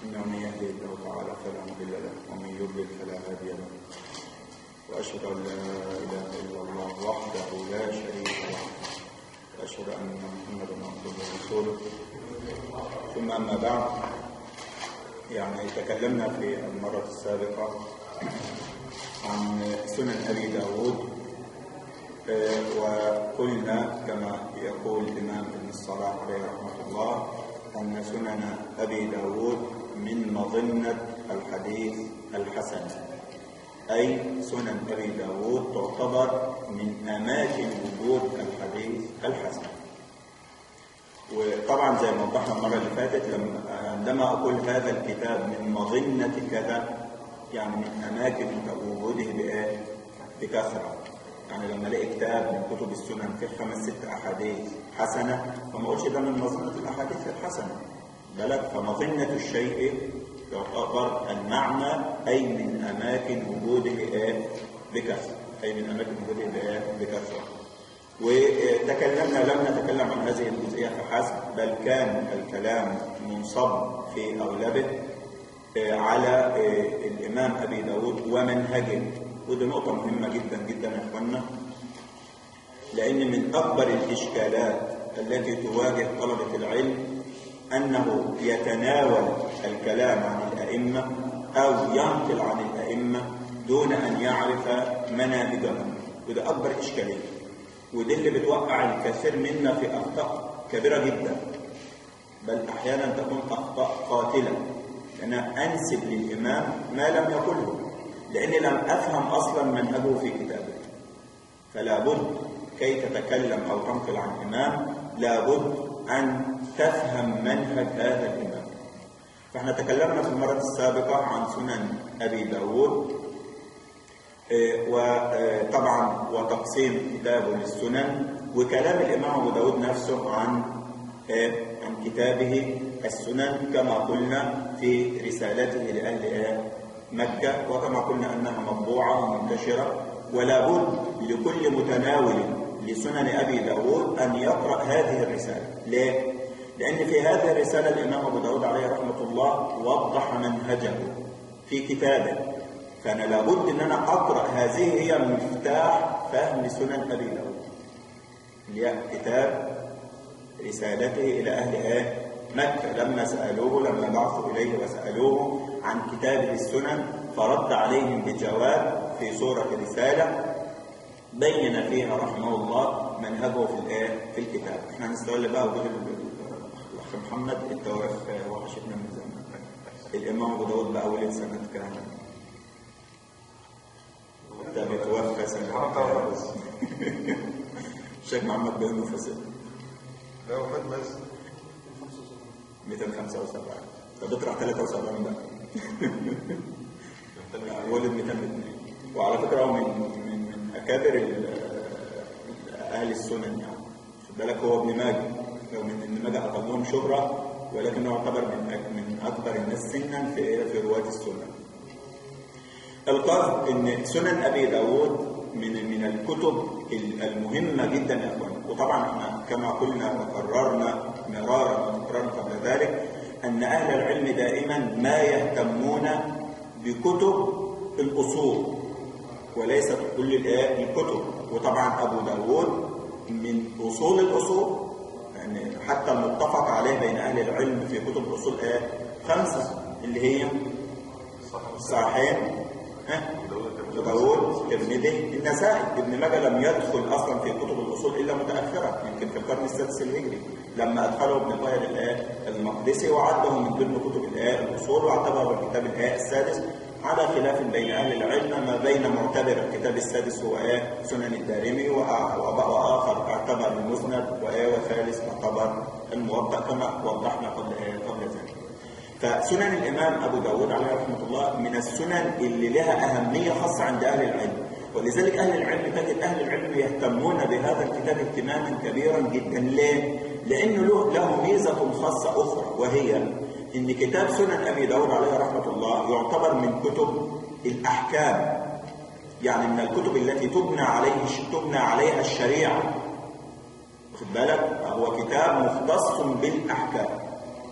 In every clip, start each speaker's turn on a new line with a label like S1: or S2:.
S1: إنه من يهدي الله تعالى فلا مضل له ومن يضلل فلا هادي له وأشهد أن لا إله إلا الله وحده لا شريك له وأشهد أن محمدا عبده ورسوله ثم أما بعد يعني تكلمنا في المرة السابقة عن سنن أبي داود آه، وقلنا كما يقول الإمام ابن الصلاح عليه رحمة الله أن سنن أبي داود من مظنة الحديث الحسن أي سنن أبي داود تعتبر من أماكن وجود الحديث الحسن وطبعا زي ما وضحنا المرة اللي فاتت لما عندما أقول هذا الكتاب من مظنة كذا يعني من أماكن وجوده بإيه؟ بكثرة يعني لما الاقي كتاب من كتب السنن فيه خمس ست أحاديث حسنة فما أقولش ده من مظنة الأحاديث الحسنة بلد فمظنة الشيء يعتبر المعنى أي من أماكن وجوده إيه؟ بكثرة أي من أماكن وجوده بإيه؟ بكثرة وتكلمنا لم نتكلم عن هذه الجزئية فحسب بل كان الكلام منصب في أغلبه على الإمام أبي داود ومنهجه ودي نقطة مهمة جدا جدا يا إخوانا لأن من أكبر الإشكالات التي تواجه طلبة العلم أنه يتناول الكلام عن الأئمة أو ينقل عن الأئمة دون أن يعرف مناهجهم وده أكبر إشكالية ودي اللي بتوقع الكثير منا في أخطاء كبيرة جدا بل أحيانا تكون أخطاء قاتلة أنا أنسب للإمام ما لم يقله لأني لم أفهم أصلا منهجه في كتابه فلا بد كي تتكلم أو تنقل عن إمام لابد أن تفهم منهج هذا الإمام فاحنا تكلمنا في المرة السابقة عن سنن أبي داود وطبعا وتقسيم كتابه للسنن وكلام الإمام أبو داود نفسه عن عن كتابه السنن كما قلنا في رسالته لأهل مكة وكما قلنا أنها مطبوعة ومنتشرة ولا بد لكل متناول لسنن أبي داود أن يقرأ هذه الرسالة ليه؟ لأن في هذه الرسالة الإمام أبو داود عليه رحمة الله وضح منهجه في كتابه فأنا لابد أن أنا أقرأ هذه هي مفتاح فهم سنن أبي داود اللي هي كتاب رسالته إلى أهل مكة لما سألوه لما بعثوا إليه وسألوه عن كتابه السنن فرد عليهم بجواب في صورة رسالة بين فيها رحمه الله منهجه في الايه في الكتاب احنا هنستغل بقى وجود الاخ محمد التواريخ وحشتنا من زمان الامام ابو داود بقى ولد سنه كام ده متوفى سنه الشيخ محمد بن مفسر
S2: لا وفات بس
S1: 275 طب اطرح 73 بقى ولد 202 وعلى فكره هو من من من اكابر اهل السنن يعني خد بالك هو ابن ماجه لو من ابن ماجه اقلهم شهره ولكنه يعتبر من من اكبر الناس سنا في في رواه السنن. القصد ان سنن ابي داود من من الكتب المهمه جدا يا اخوان وطبعا احنا كما قلنا وقررنا مرارا وتكرارا قبل ذلك ان اهل العلم دائما ما يهتمون بكتب الاصول وليست كل الكتب وطبعا ابو داود من اصول الاصول يعني حتى المتفق عليه بين اهل العلم في كتب الاصول ايه خمسه اللي هي الصحيحين ها داود الترمذي النسائي ابن ماجه لم يدخل اصلا في كتب الاصول الا متاخره يمكن في القرن السادس الهجري لما ادخله ابن طاهر الايه المقدسي وعده من ضمن كتب الايه الاصول واعتبره الكتاب الايه السادس على خلاف بين اهل العلم ما بين معتبر الكتاب السادس هو ايه سنن الدارمي واخر اعتبر المسند وايه وثالث اعتبر الموضع كما وضحنا قبل ايه قبل ذلك فسنن الامام ابو داود عليه رحمه الله من السنن اللي لها اهميه خاصه عند اهل العلم ولذلك اهل العلم تجد اهل العلم يهتمون بهذا الكتاب اهتماما كبيرا جدا ليه؟ لانه له له ميزه خاصه اخرى وهي ان كتاب سنن ابي داود عليه رحمه الله يعتبر من كتب الاحكام يعني من الكتب التي تبنى عليه تبنى عليها الشريعه واخد بالك هو كتاب مختص بالاحكام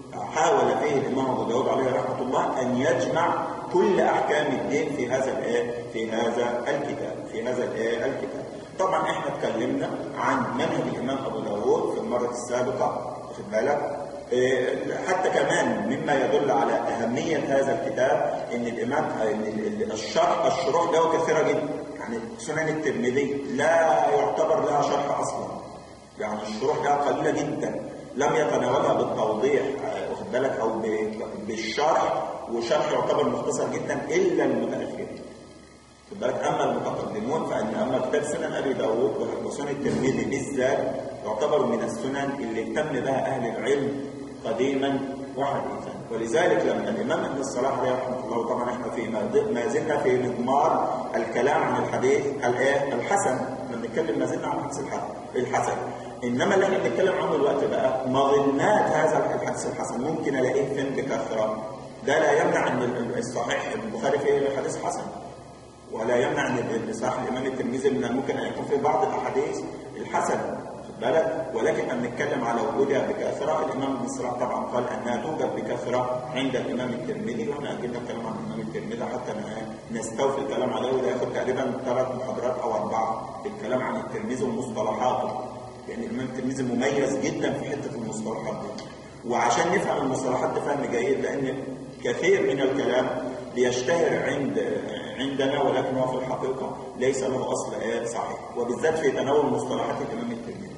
S1: حاول فيه الإمام أبو داود عليه رحمة الله أن يجمع كل أحكام الدين في هذا الآية في هذا الكتاب في هذا الآية الكتاب طبعا احنا اتكلمنا عن منهج الإمام أبو داود في المرة السابقة واخد بالك حتى كمان مما يدل على أهمية هذا الكتاب إن الإمام إن الشرح الشروح له كثيرة جدا يعني سنن الترمذي لا يعتبر لها شرح أصلا يعني الشروح لها قليلة جدا لم يتناولها بالتوضيح واخد بالك أو بالشرح وشرح يعتبر مختصر جدا إلا المتأخرين خد بالك أما المتقدمون فإن أما كتاب سنن أبي داود وسنن الترمذي بالذات يعتبر من السنن اللي اهتم بها أهل العلم قديما وحديثا ولذلك لما الإمام ابن الصلاح عليه رحمه الله طبعا احنا في ما زلنا في مضمار الكلام عن الحديث الايه الحسن لما بنتكلم ما زلنا عن الحديث الحسن انما اللي احنا بنتكلم عنه الوقت بقى مظنات هذا الحديث الحسن ممكن الاقيه فين بكثره ده لا يمنع ان الصحيح البخاري فيه حديث حسن ولا يمنع ان صحيح الامام الترمذي من ممكن ان يكون في بعض الاحاديث الحسن بالك ولكن أن نتكلم على وجودها بكثرة الإمام ابن الصلاح طبعا قال أنها توجد بكثرة عند الإمام الترمذي وإحنا أجلنا الكلام عن الإمام الترمذي حتى نستوفي الكلام عليه وده ياخد تقريبا ثلاث محاضرات أو أربعة في الكلام عن الترمذي ومصطلحاته يعني الإمام الترمذي مميز جدا في حتة المصطلحات دي وعشان نفهم المصطلحات دي فهم جيد لأن كثير من الكلام بيشتهر عند عندنا ولكن هو في الحقيقة ليس له أصل آيات صحيح وبالذات في تناول مصطلحات الإمام الترمذي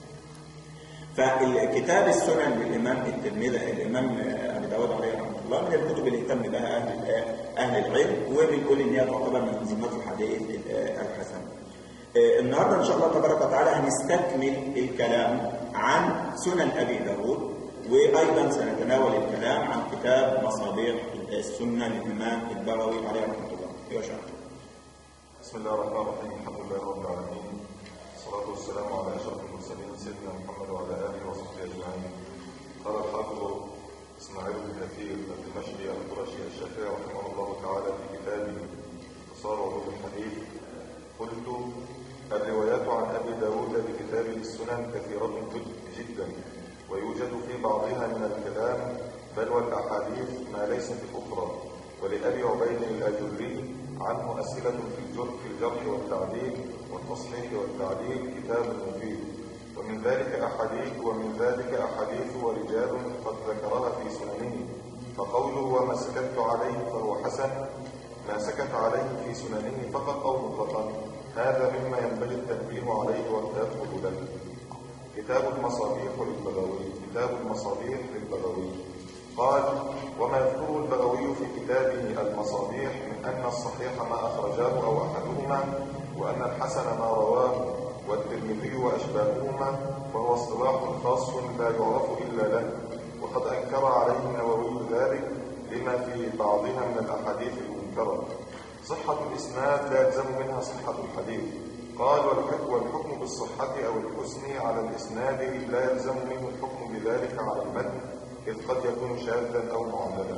S1: فكتاب السنن للإمام الترمذي الإمام أبي داود عليه رحمه الله من الكتب اللي اهتم بها أهل أهل العلم وبنقول إن هي تعتبر من منظمات الحديث الحسن. النهارده إن شاء الله تبارك وتعالى هنستكمل الكلام عن سنن أبي داود وأيضا سنتناول الكلام عن كتاب مصابيح السنة للإمام البغوي عليه رحمه الله. يا شيخ.
S2: بسم الله الرحمن الرحيم الحمد لله رب العالمين والصلاة والسلام على أشرف المرسلين سيدنا محمد وعلى آله وصحبه أجمعين قال الحافظ إسماعيل بن كثير الدمشقي القرشي الشافعي رحمه الله تعالى في كتابه اختصار علوم الحديث قلت الروايات عن أبي داود بكتابه السنن كثيرة جدا ويوجد في بعضها من الكلام بل والأحاديث ما ليس في الأخرى ولأبي عبيد الأجري عنه أسئلة في الجرح في الجرح والتعديل والتصحيح والتعديل كتاب مفيد ومن ذلك أحاديث ومن ذلك أحاديث ورجال قد ذكرها في سننه فقوله وما سكت عليه فهو حسن ما سكت عليه في سننه فقط أو مطلقا هذا مما ينبغي التنبيه عليه والتأخذ له كتاب المصابيح للبغوي كتاب المصابيح للبغوي قال وما يذكره البغوي في كتابه المصابيح من أن الصحيح ما أخرجاه أو أحدهما وأن الحسن ما رواه والترمذي وأشباههما وهو اصطلاح خاص لا يعرف إلا له وقد أنكر عليه النووي ذلك لما في بعضها من الأحاديث المنكرة صحة الإسناد لا يلزم منها صحة الحديث قال والحكم بالصحة أو الحسن على الإسناد لا يلزم منه الحكم بذلك على المتن إذ قد يكون شاذا أو معللا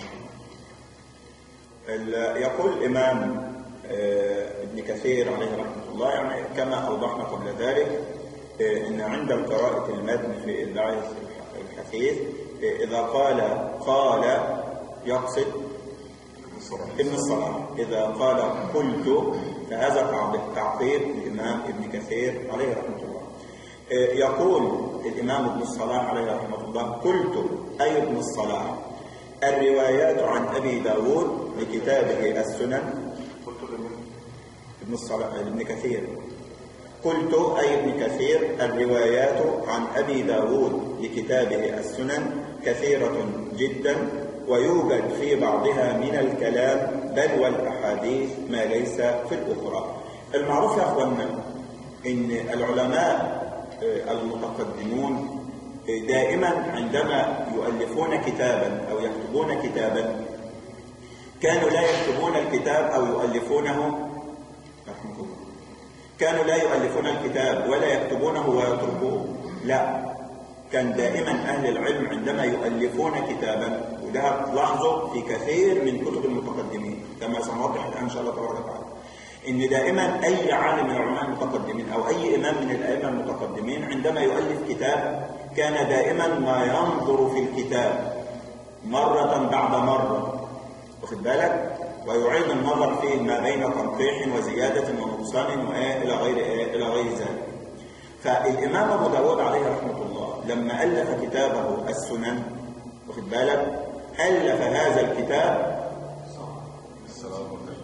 S1: يقول الإمام ابن كثير عليه رحمة الله يعني كما أوضحنا قبل ذلك أن عند قراءة المتن في البعث الحثيث إذا قال قال يقصد ابن الصلاح إذا قال قلت فهذا تعقيب الإمام ابن كثير عليه رحمة الله يقول الإمام ابن الصلاح عليه رحمة الله قلت أي ابن الصلاح الروايات عن أبي داود لكتابه السنن
S2: قلت لمن
S1: ابن الصلاح ابن كثير قلت أي ابن كثير الروايات عن أبي داود لكتابه السنن كثيرة جدا ويوجد في بعضها من الكلام بل والأحاديث ما ليس في الأخرى المعروف يا أخوانا إن العلماء المتقدمون دائما عندما يؤلفون كتابا أو يكتبون كتابا كانوا لا يكتبون الكتاب أو يؤلفونه رحمه الله كانوا لا يؤلفون الكتاب ولا يكتبونه ويتركوه لا كان دائما أهل العلم عندما يؤلفون كتابا وده تلاحظه في كثير من كتب المتقدمين كما سنوضح الآن إن شاء الله تبارك وتعالى ان دائما اي عالم من العلماء المتقدمين او اي امام من الائمه المتقدمين عندما يؤلف كتاب كان دائما ما ينظر في الكتاب مره بعد مره واخد بالك ويعيد النظر فيه ما بين تنقيح وزياده ونقصان والى غير الى غير ذلك فالامام ابو داود عليه رحمه الله لما الف كتابه السنن واخد بالك الف هذا الكتاب
S2: السلام عليكم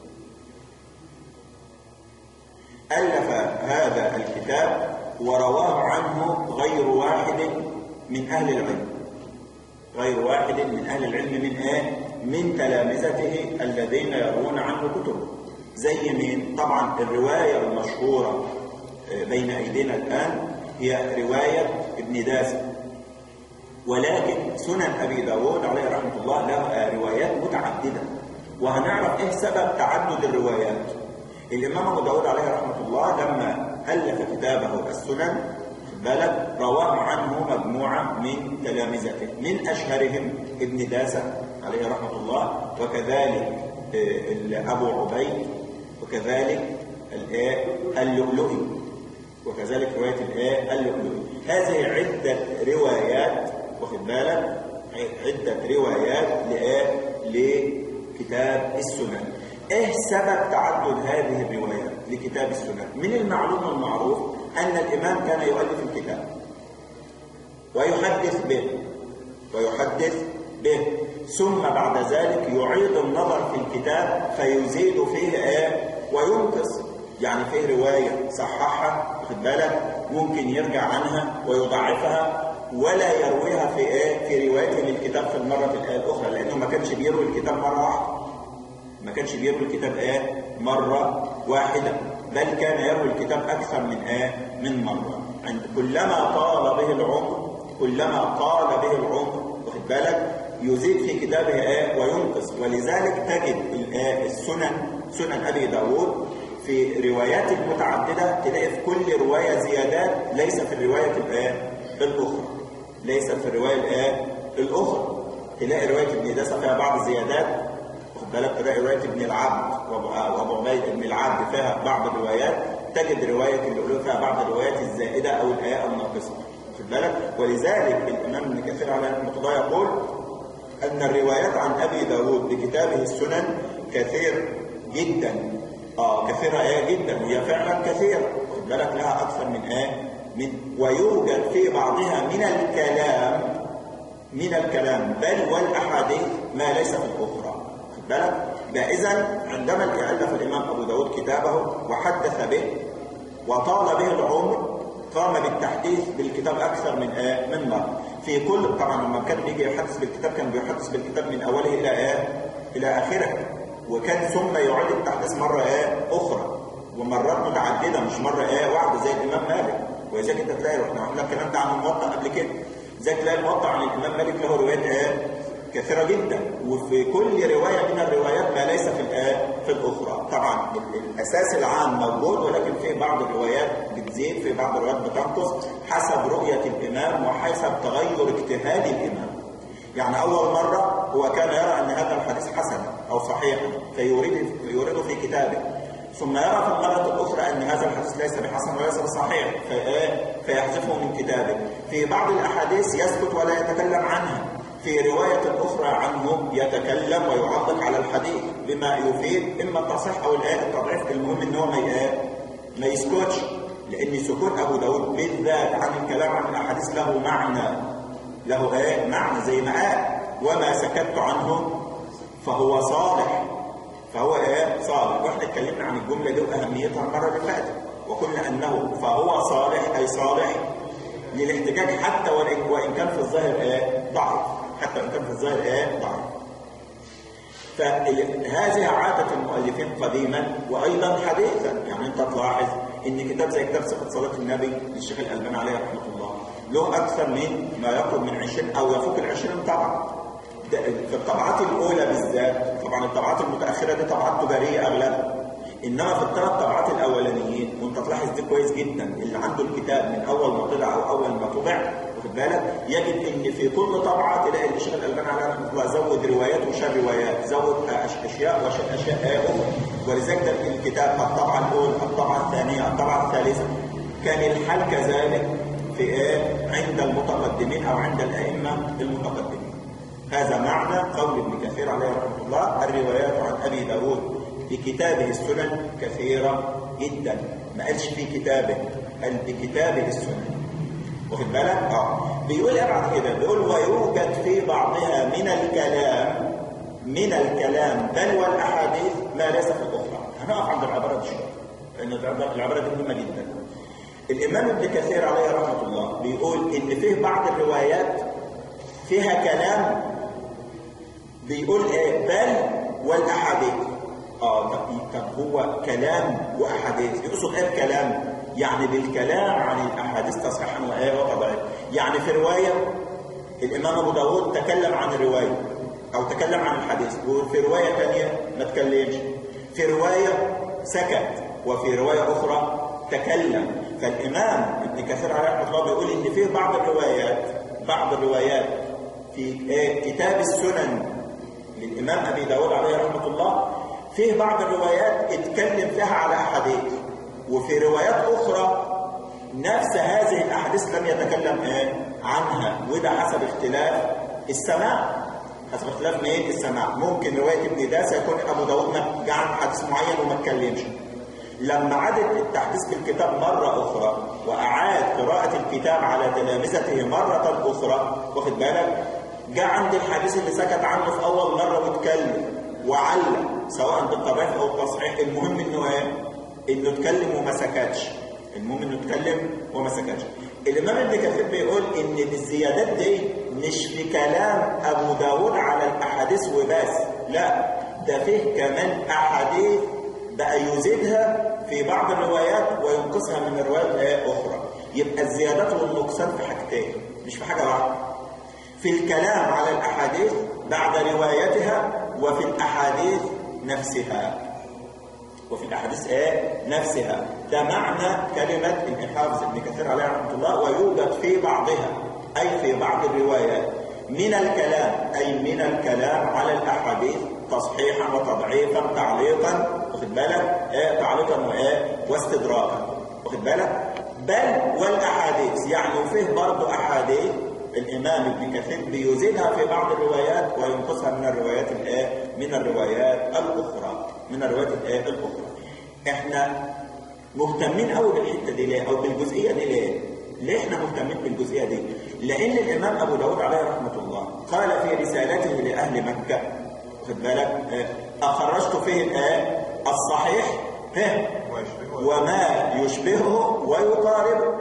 S1: ألف هذا الكتاب ورواه عنه غير واحد من أهل العلم غير واحد من أهل العلم من إيه؟ من تلامذته الذين يروون عنه كتب زي مين؟ طبعا الرواية المشهورة آه، بين أيدينا الآن هي رواية ابن داسم ولكن سنن أبي داود عليه رحمة الله له روايات متعددة وهنعرف إيه سبب تعدد الروايات الإمام أبو داود عليه رحمة الله لما ألف كتابه السنن خد بالك رواه عنه مجموعة من تلامذته من أشهرهم ابن داسة عليه رحمة الله وكذلك آه، أبو عبيد وكذلك الآه اللؤلؤي وكذلك رواية الآه اللؤلؤي هذه عدة روايات واخد بالك عدة روايات لآه لكتاب السنن ايه سبب تعدد هذه الروايات لكتاب السنن من المعلوم المعروف ان الامام كان يؤلف الكتاب ويحدث به ويحدث به ثم بعد ذلك يعيد النظر في الكتاب فيزيد فيه ايه وينقص يعني فيه روايه صححها واخد بالك ممكن يرجع عنها ويضعفها ولا يرويها في ايه في روايته للكتاب في المره الاخرى لانه ما كانش بيروي الكتاب مره واحده ما كانش بيروي الكتاب ايه مرة واحدة بل كان يروي الكتاب أكثر من ايه من مرة عند كلما طال به العمر كلما طال به العمر واخد بالك يزيد في كتابه ايه وينقص ولذلك تجد الآية السنن سنن أبي داود في روايات متعددة تلاقي في كل رواية زيادات ليس في الرواية الايه الأخرى ليس في الرواية الايه الأخرى تلاقي رواية ابن داسة فيها بعض الزيادات خد بالك تلاقي روايه ابن العبد وابو وابو عبيد ابن العبد فيها بعض الروايات تجد روايه اللؤلؤ فيها بعض الروايات الزائده او الايه الناقصه خد بالك ولذلك الامام ابن كثير عليه رحمه الله يقول ان الروايات عن ابي داود بكتابه السنن كثير جدا اه كثيره ايه جدا وهي فعلا كثيره خد بالك لها اكثر من ايه من ويوجد في بعضها من الكلام من الكلام بل والاحاديث ما ليس في الاخرى خد بالك يبقى اذا عندما الف الامام ابو داود كتابه وحدث به وطال به العمر قام بالتحديث بالكتاب اكثر من آه من مره في كل طبعا لما كان بيجي يحدث بالكتاب كان بيحدث بالكتاب من اوله الى آه الى اخره وكان ثم يعيد التحديث مره آه اخرى ومرات متعدده مش مره آه واحده زي الامام مالك ولذلك انت تلاقي احنا قلنا الكلام ده عن الموطأ قبل كده زي تلاقي الموطأ عن الامام مالك له روايات آه كثيرة جدا وفي كل رواية من الروايات ما ليس في الآية في الأخرى طبعا الأساس العام موجود ولكن في بعض الروايات بتزيد في بعض الروايات بتنقص حسب رؤية الإمام وحسب تغير اجتهاد الإمام يعني أول مرة هو كان يرى أن هذا الحديث حسن أو صحيح فيورد يورده في كتابه ثم يرى في المرة الأخرى أن هذا الحديث ليس بحسن وليس بصحيح فيحذفه من كتابه في بعض الأحاديث يسكت ولا يتكلم عنها في رواية أخرى عنه يتكلم ويعلق على الحديث بما يفيد إما التصحيح أو الآية التضعيف المهم إن هو ما ما يسكتش لأن سكوت أبو داود بالذات عن الكلام عن الأحاديث له معنى له إيه معنى زي ما قال وما سكت عنه فهو صالح فهو إيه صالح وإحنا اتكلمنا عن الجملة دي وأهميتها المرة اللي فاتت وقلنا أنه فهو صالح أي صالح للاحتجاج حتى وإن كان في الظاهر إيه ضعيف حتى وان كان في الظاهر ايه ضعيف فهذه عادة المؤلفين قديما وأيضا حديثا يعني أنت تلاحظ إن كتاب زي كتاب صفة صلاة النبي للشيخ الألباني عليه رحمة الله له أكثر من ما يقرب من 20 أو يفوق ال 20 طبعة في الطبعات الأولى بالذات طبعا الطبعات المتأخرة دي طبعات تجارية أغلبها إنما في الثلاث طبعات الأولانيين وأنت تلاحظ دي كويس جدا اللي عنده الكتاب من أول ما طلع أو أول ما طبع واخد بالك يجد ان في كل طبعه تلاقي الشيخ الالباني عليه رحمه الله زود روايات وشال روايات زود أش- اشياء وشال اشياء اخرى ولذلك ده الكتاب الطبعه الاولى الطبعه الثانيه الطبعه الثالثه كان الحال كذلك في ايه عند المتقدمين او عند الائمه المتقدمين هذا معنى قول ابن كثير عليه رحمه الله الروايات عن ابي داود في كتابه السنن كثيره جدا ما قالش في كتابه قال بكتابه السنن واخد بالك؟ اه بيقول ايه بعد كده؟ بيقول ويوجد في بعضها من الكلام من الكلام بل والاحاديث ما ليس في الاخرى. هنقف عند العباره دي شويه لان العباره العبارة دي مهمه جدا. الامام ابن كثير عليه رحمه الله بيقول ان فيه بعض الروايات فيها كلام بيقول ايه بل والاحاديث اه طب طب هو كلام واحاديث يقصد ايه بكلام يعني بالكلام عن الاحاديث تصحيحا وايه وطبعا يعني في روايه الامام ابو داود تكلم عن الروايه او تكلم عن الحديث وفي روايه ثانيه ما تكلمش في روايه سكت وفي روايه اخرى تكلم فالامام ابن كثير عليه رحمه الله بيقول ان في بعض الروايات بعض الروايات في إيه؟ كتاب السنن للإمام أبي داود عليه رحمة الله فيه بعض الروايات اتكلم فيها على أحاديث وفي روايات أخرى نفس هذه الأحاديث لم يتكلم إيه؟ عنها وده حسب اختلاف السماع حسب اختلاف مين السماع ممكن رواية ابن داسة يكون أبو داود ما جه عن حديث معين وما اتكلمش لما عادت التحديث في الكتاب مرة أخرى وأعاد قراءة الكتاب على تلامذته مرة أخرى واخد بالك جاء عند الحديث اللي سكت عنه في أول مرة واتكلم وعلق سواء بالطبيعة أو التصحيح المهم إنه إيه؟ إنه اتكلم وما سكتش المهم إنه اتكلم وما سكتش الإمام ابن كثير بيقول إن الزيادات دي مش في كلام أبو داود على الأحاديث وبس لا ده فيه كمان أحاديث بقى يزيدها في بعض الروايات وينقصها من الروايات اخرى يبقى الزيادات والنقصان في حاجتين مش في حاجه واحده في الكلام على الاحاديث بعد روايتها وفي الاحاديث نفسها وفي الاحاديث ايه نفسها ده معنى كلمه ابن حافظ ابن كثير عليه رحمه الله ويوجد في بعضها اي في بعض الروايات من الكلام اي من الكلام على الاحاديث تصحيحا وتضعيفا تعليقا واخد بالك ايه تعليقا وايه واستدراكا واخد بالك بل والاحاديث يعني وفيه برضه احاديث الامام ابن كثير بيزيدها في بعض الروايات وينقصها من الروايات الايه من الروايات الاخرى من الروايات الايه الاخرى احنا مهتمين قوي بالحته دي ليه او بالجزئيه دي ليه ليه احنا مهتمين بالجزئيه دي لان الامام ابو داود عليه رحمه الله قال في رسالته لاهل مكه خد بالك آه، أخرجت فيه الآية الصحيح ها، وما يشبهه ويقاربه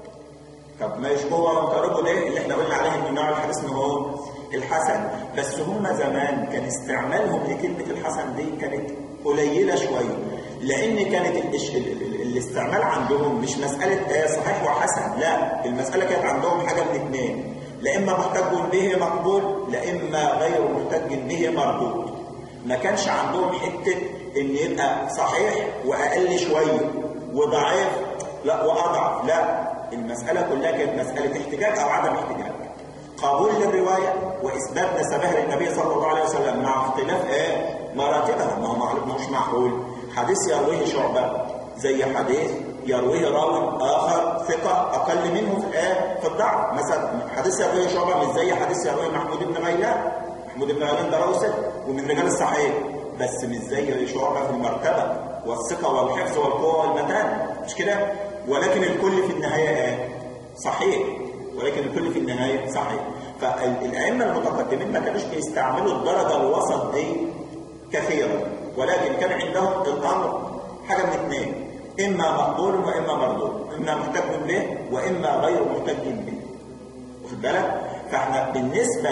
S1: طب ما يشبهه ويقاربه ليه اللي احنا قلنا عليه ان نوع الحديث إن هو الحسن بس هم زمان كان استعمالهم لكلمة الحسن دي كانت قليلة شوية لأن كانت الإش... ال... ال... الاستعمال عندهم مش مسألة آية صحيح وحسن لا المسألة كانت عندهم حاجة من اثنين لا إما محتج به مقبول لا إما غير محتج به مردود ما كانش عندهم حتة إن يبقى صحيح وأقل شوية وضعيف لا وأضعف لا المسألة كلها كانت مسألة احتجاج أو عدم احتجاج قبول للرواية وإثبات نسبها للنبي صلى الله عليه وسلم مع اختلاف إيه مراتبها ما هو معلوم مش معقول حديث يرويه شعبة زي حديث يرويه راوي آخر ثقة أقل منه في إيه في الضعف مثلا حديث يرويه شعبة مش زي حديث يرويه محمود بن غيلان محمود بن غيلان ده راوي ثقة ومن رجال الصحيح بس مش زي شعبة في المرتبة والثقة والحفظ والقوة والمتانة مش كده ولكن الكل في النهاية إيه صحيح ولكن الكل في النهاية صحيح فالأئمة المتقدمين ما كانوش بيستعملوا الدرجة الوسط دي كثيرا ولكن كان عندهم الأمر حاجة من اثنين إما مقبول وإما مردود إما محتج به وإما غير محتج به واخد بالك؟ فاحنا بالنسبة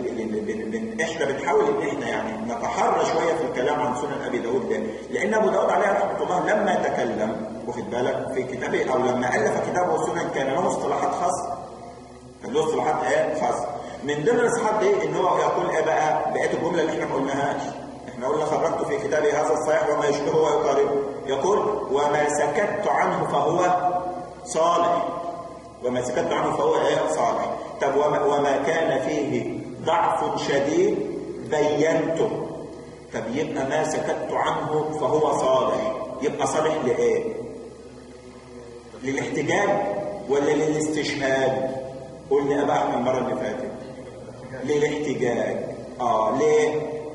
S1: ل احنا بنحاول ان احنا يعني نتحرى شوية في الكلام عن سنن ابي داود ده لان ابو داود عليه رحمة الله لما تكلم واخد بالك في كتابه او لما الف كتابه السنن كان له اصطلاحات خاصة كان له اصطلاحات ايه خاصة من ضمن الاصطلاحات دي ان هو يقول ايه بقى بقيه الجمله اللي احنا ما قلناهاش احنا قلنا خرجت في كتابي هذا الصحيح وما يشبهه ويقاربه يقول وما سكت عنه فهو صالح وما سكت عنه فهو ايه صالح طب وما, وما كان فيه ضعف شديد بينته طب يبقى ما سكت عنه فهو صالح يبقى صالح لايه للاحتجاج ولا للاستشهاد قلنا بقى احنا المره اللي فاتت للاحتجاج اه ليه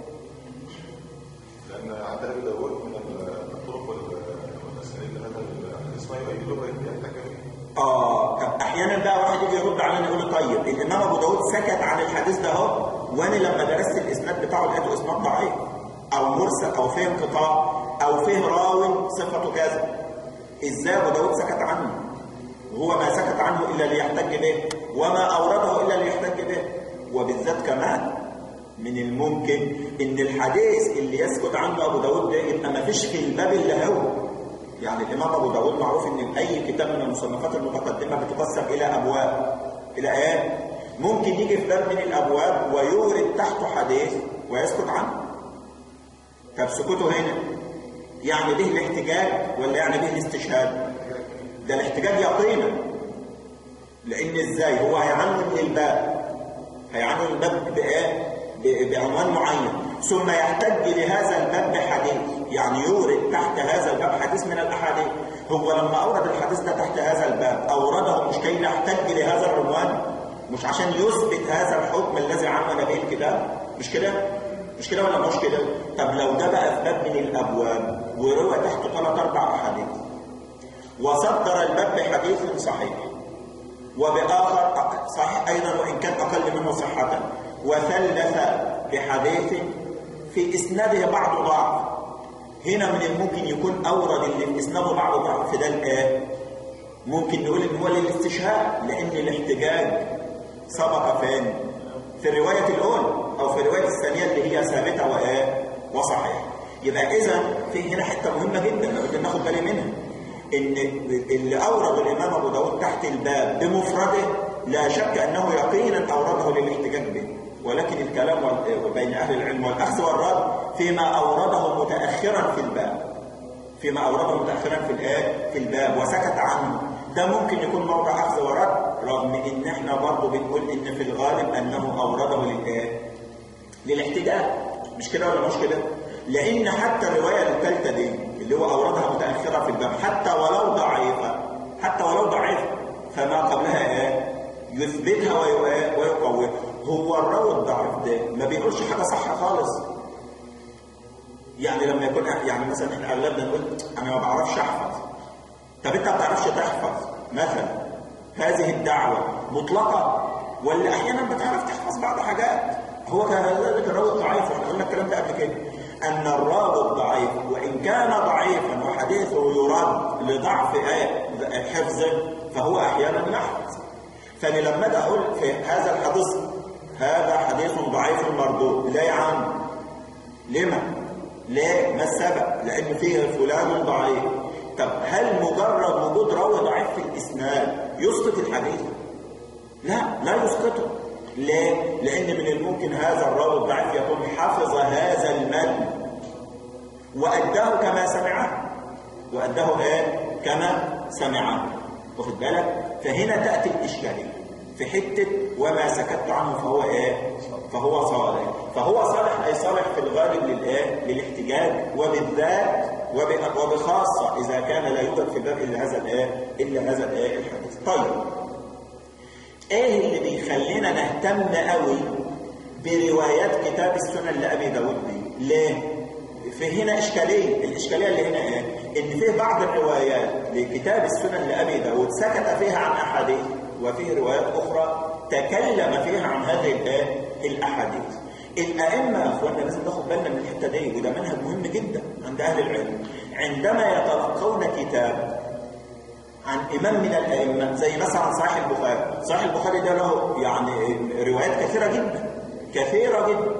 S2: لأن عند أبي داود من الطرق وال- والأساليب لهذا الحديث ما يؤيده ويحتاج به.
S1: اه طب احيانا بقى واحد يجي يرد علينا يقول لي طيب الامام ابو داود سكت عن الحديث ده اهو وانا لما درست الاسناد بتاعه لقيته اسناد ضعيف او مرسل او فيه انقطاع او فيه راوي صفته كذا ازاي ابو داود سكت عنه وهو ما سكت عنه الا ليحتج به وما اورده الا ليحتج به وبالذات كمان من الممكن ان الحديث اللي يسكت عنه ابو داود ده يبقى ما فيش في الباب اللي هو يعني الامام ابو داود معروف ان اي كتاب من المصنفات المتقدمه بتقسم الى ابواب الى ايه ممكن يجي في باب من الابواب ويورد تحته حديث ويسكت عنه طب سكوته هنا يعني به الاحتجاج ولا يعني به الاستشهاد ده الاحتجاج يقينا لان ازاي هو هيعنون الباب هيعنون الباب بايه ب- بعنوان معين ثم يحتج لهذا الباب بحديث يعني يورد تحت هذا الباب حديث من الاحاديث هو لما اورد الحديث ده تحت هذا الباب اورده مش كي يحتج لهذا العنوان مش عشان يثبت هذا الحكم الذي عنون به الكتاب مش كده مش كده ولا مش كده طب لو ده بقى في باب من الابواب وروى تحته ثلاث اربع احاديث وصدر الباب بحديث صحيح وبآخر صحيح أيضا وإن كان أقل منه صحة وثلث بحديث في إسناده بعض ضعف هنا من الممكن يكون أورد اللي في إسناده بعض ضعف ده الآن ممكن نقول إن هو للاستشهاد لأن الاحتجاج سبق فين؟ في الرواية الأولى أو في الرواية الثانية اللي هي ثابتة وإيه؟ وصحيح يبقى إذا في هنا حتة مهمة جدا لابد ناخد بالي منها ان اللي اورد الامام ابو داود تحت الباب بمفرده لا شك انه يقينا اورده للاحتجاج به ولكن الكلام وال- بين اهل العلم والاخذ والرد فيما اورده متاخرا في الباب فيما اورده متاخرا في الايه في الباب وسكت عنه ده ممكن يكون موضع اخذ ورد رغم ان احنا برضه بنقول ان في الغالب انه اورده للايه للاحتجاج مش كده ولا مش كده لان حتى الروايه الثالثه دي اللي هو اوردها متاخره في الباب حتى ولو ضعيفه حتى ولو ضعيفه فما قبلها ايه يثبتها وي- ويقويها هو الراوي الضعيف ده ما بيقولش حاجه صح خالص يعني لما يكون يعني مثلا احنا اغلبنا نقول انا ما بعرفش احفظ طب انت ما بتعرفش تحفظ مثلا هذه الدعوه مطلقه ولا احيانا بتعرف تحفظ بعض حاجات هو كان ذلك الراوي الضعيف احنا قلنا الكلام ده قبل كده ان الراوي الضعيف وان كان ضعيفا وحديثه يرد لضعف ايه حفظه فهو احيانا يحفظ فانا لما اجي اقول في هذا الحديث هذا حديث ضعيف مردود لا يا عم لما؟ ليه؟ ما السبب؟ لأن فيه فلان ضعيف. طب هل مجرد وجود راوي ضعيف في الإسناد يسقط الحديث؟ لا لا يسقطه. ليه؟ لأن من الممكن هذا الراوي الضعيف يكون حفظ هذا المتن وأداه كما سمعه. وأداه إيه؟ كما سمعه. واخد بالك؟ فهنا تأتي الإشكالية. في حتة وما سكت عنه فهو ايه فهو صالح فهو صالح اي صالح في الغالب للايه للاحتجاج وبالذات وب- وبخاصة اذا كان لا يوجد في الباب الا هذا الايه الا هذا الايه الحديث طيب ايه اللي بيخلينا نهتم قوي بروايات كتاب السنن لابي داود دي ليه في هنا اشكاليه الاشكاليه اللي هنا ايه ان في بعض الروايات لكتاب السنن لابي داود سكت فيها عن احاديث وفيه روايات اخرى تكلم فيها عن هذه الايه الاحاديث الائمه يا اخوانا لازم ناخد بالنا من الحته دي وده منهج مهم جدا عند اهل العلم عندما يتلقون كتاب عن امام من الائمه زي مثلا صحيح البخاري صحيح البخاري ده له يعني روايات كثيره جدا كثيره جدا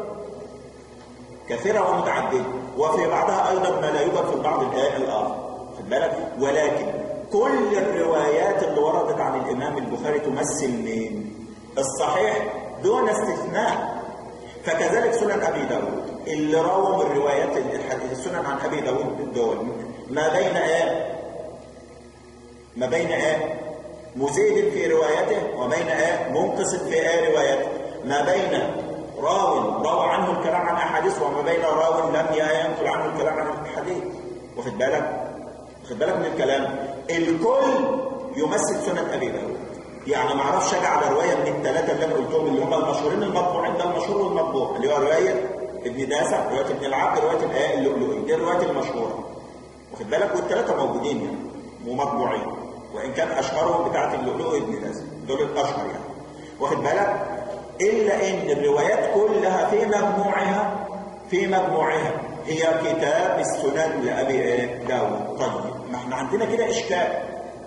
S1: كثيره ومتعدده وفي بعضها ايضا ما لا يوجد في البعض الآية الاخر خد بالك ولكن كل الروايات اللي وردت عن الامام البخاري تمثل مين الصحيح دون استثناء فكذلك سنن ابي داود اللي رووا من روايات الحديث السنن عن ابي داود دول ما بين ايه ما بين ايه مزيد في روايته وبين ايه منقص في ايه روايته ما بين راو روى عنه الكلام عن احاديث وما بين راو لم ينقل عنه الكلام عن الحديث واخد بالك واخد بالك من الكلام الكل يمثل سنن ابي داود يعني ما اعرفش اجي على روايه من الثلاثه اللي انا قلتهم اللي هم المشهورين المطبوعين ده المشهور والمطبوع اللي هو روايه ابن داسع روايه ابن العبد روايه الايه اللؤلؤي دي الروايات المشهوره واخد بالك والثلاثه موجودين يعني ومطبوعين وان كان اشهرهم بتاعه اللؤلؤي ابن داسع دول الاشهر يعني واخد بالك الا ان الروايات كلها في مجموعها في مجموعها هي كتاب السنن لابي داود طيب ما احنا عندنا كده اشكال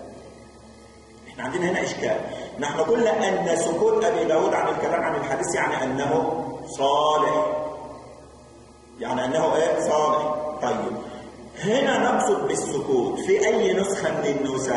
S1: احنا عندنا هنا اشكال نحن قلنا ان سكوت ابي داود عن الكلام عن الحديث يعني انه صالح يعني انه ايه صالح طيب هنا نقصد بالسكوت في اي نسخه من النسخ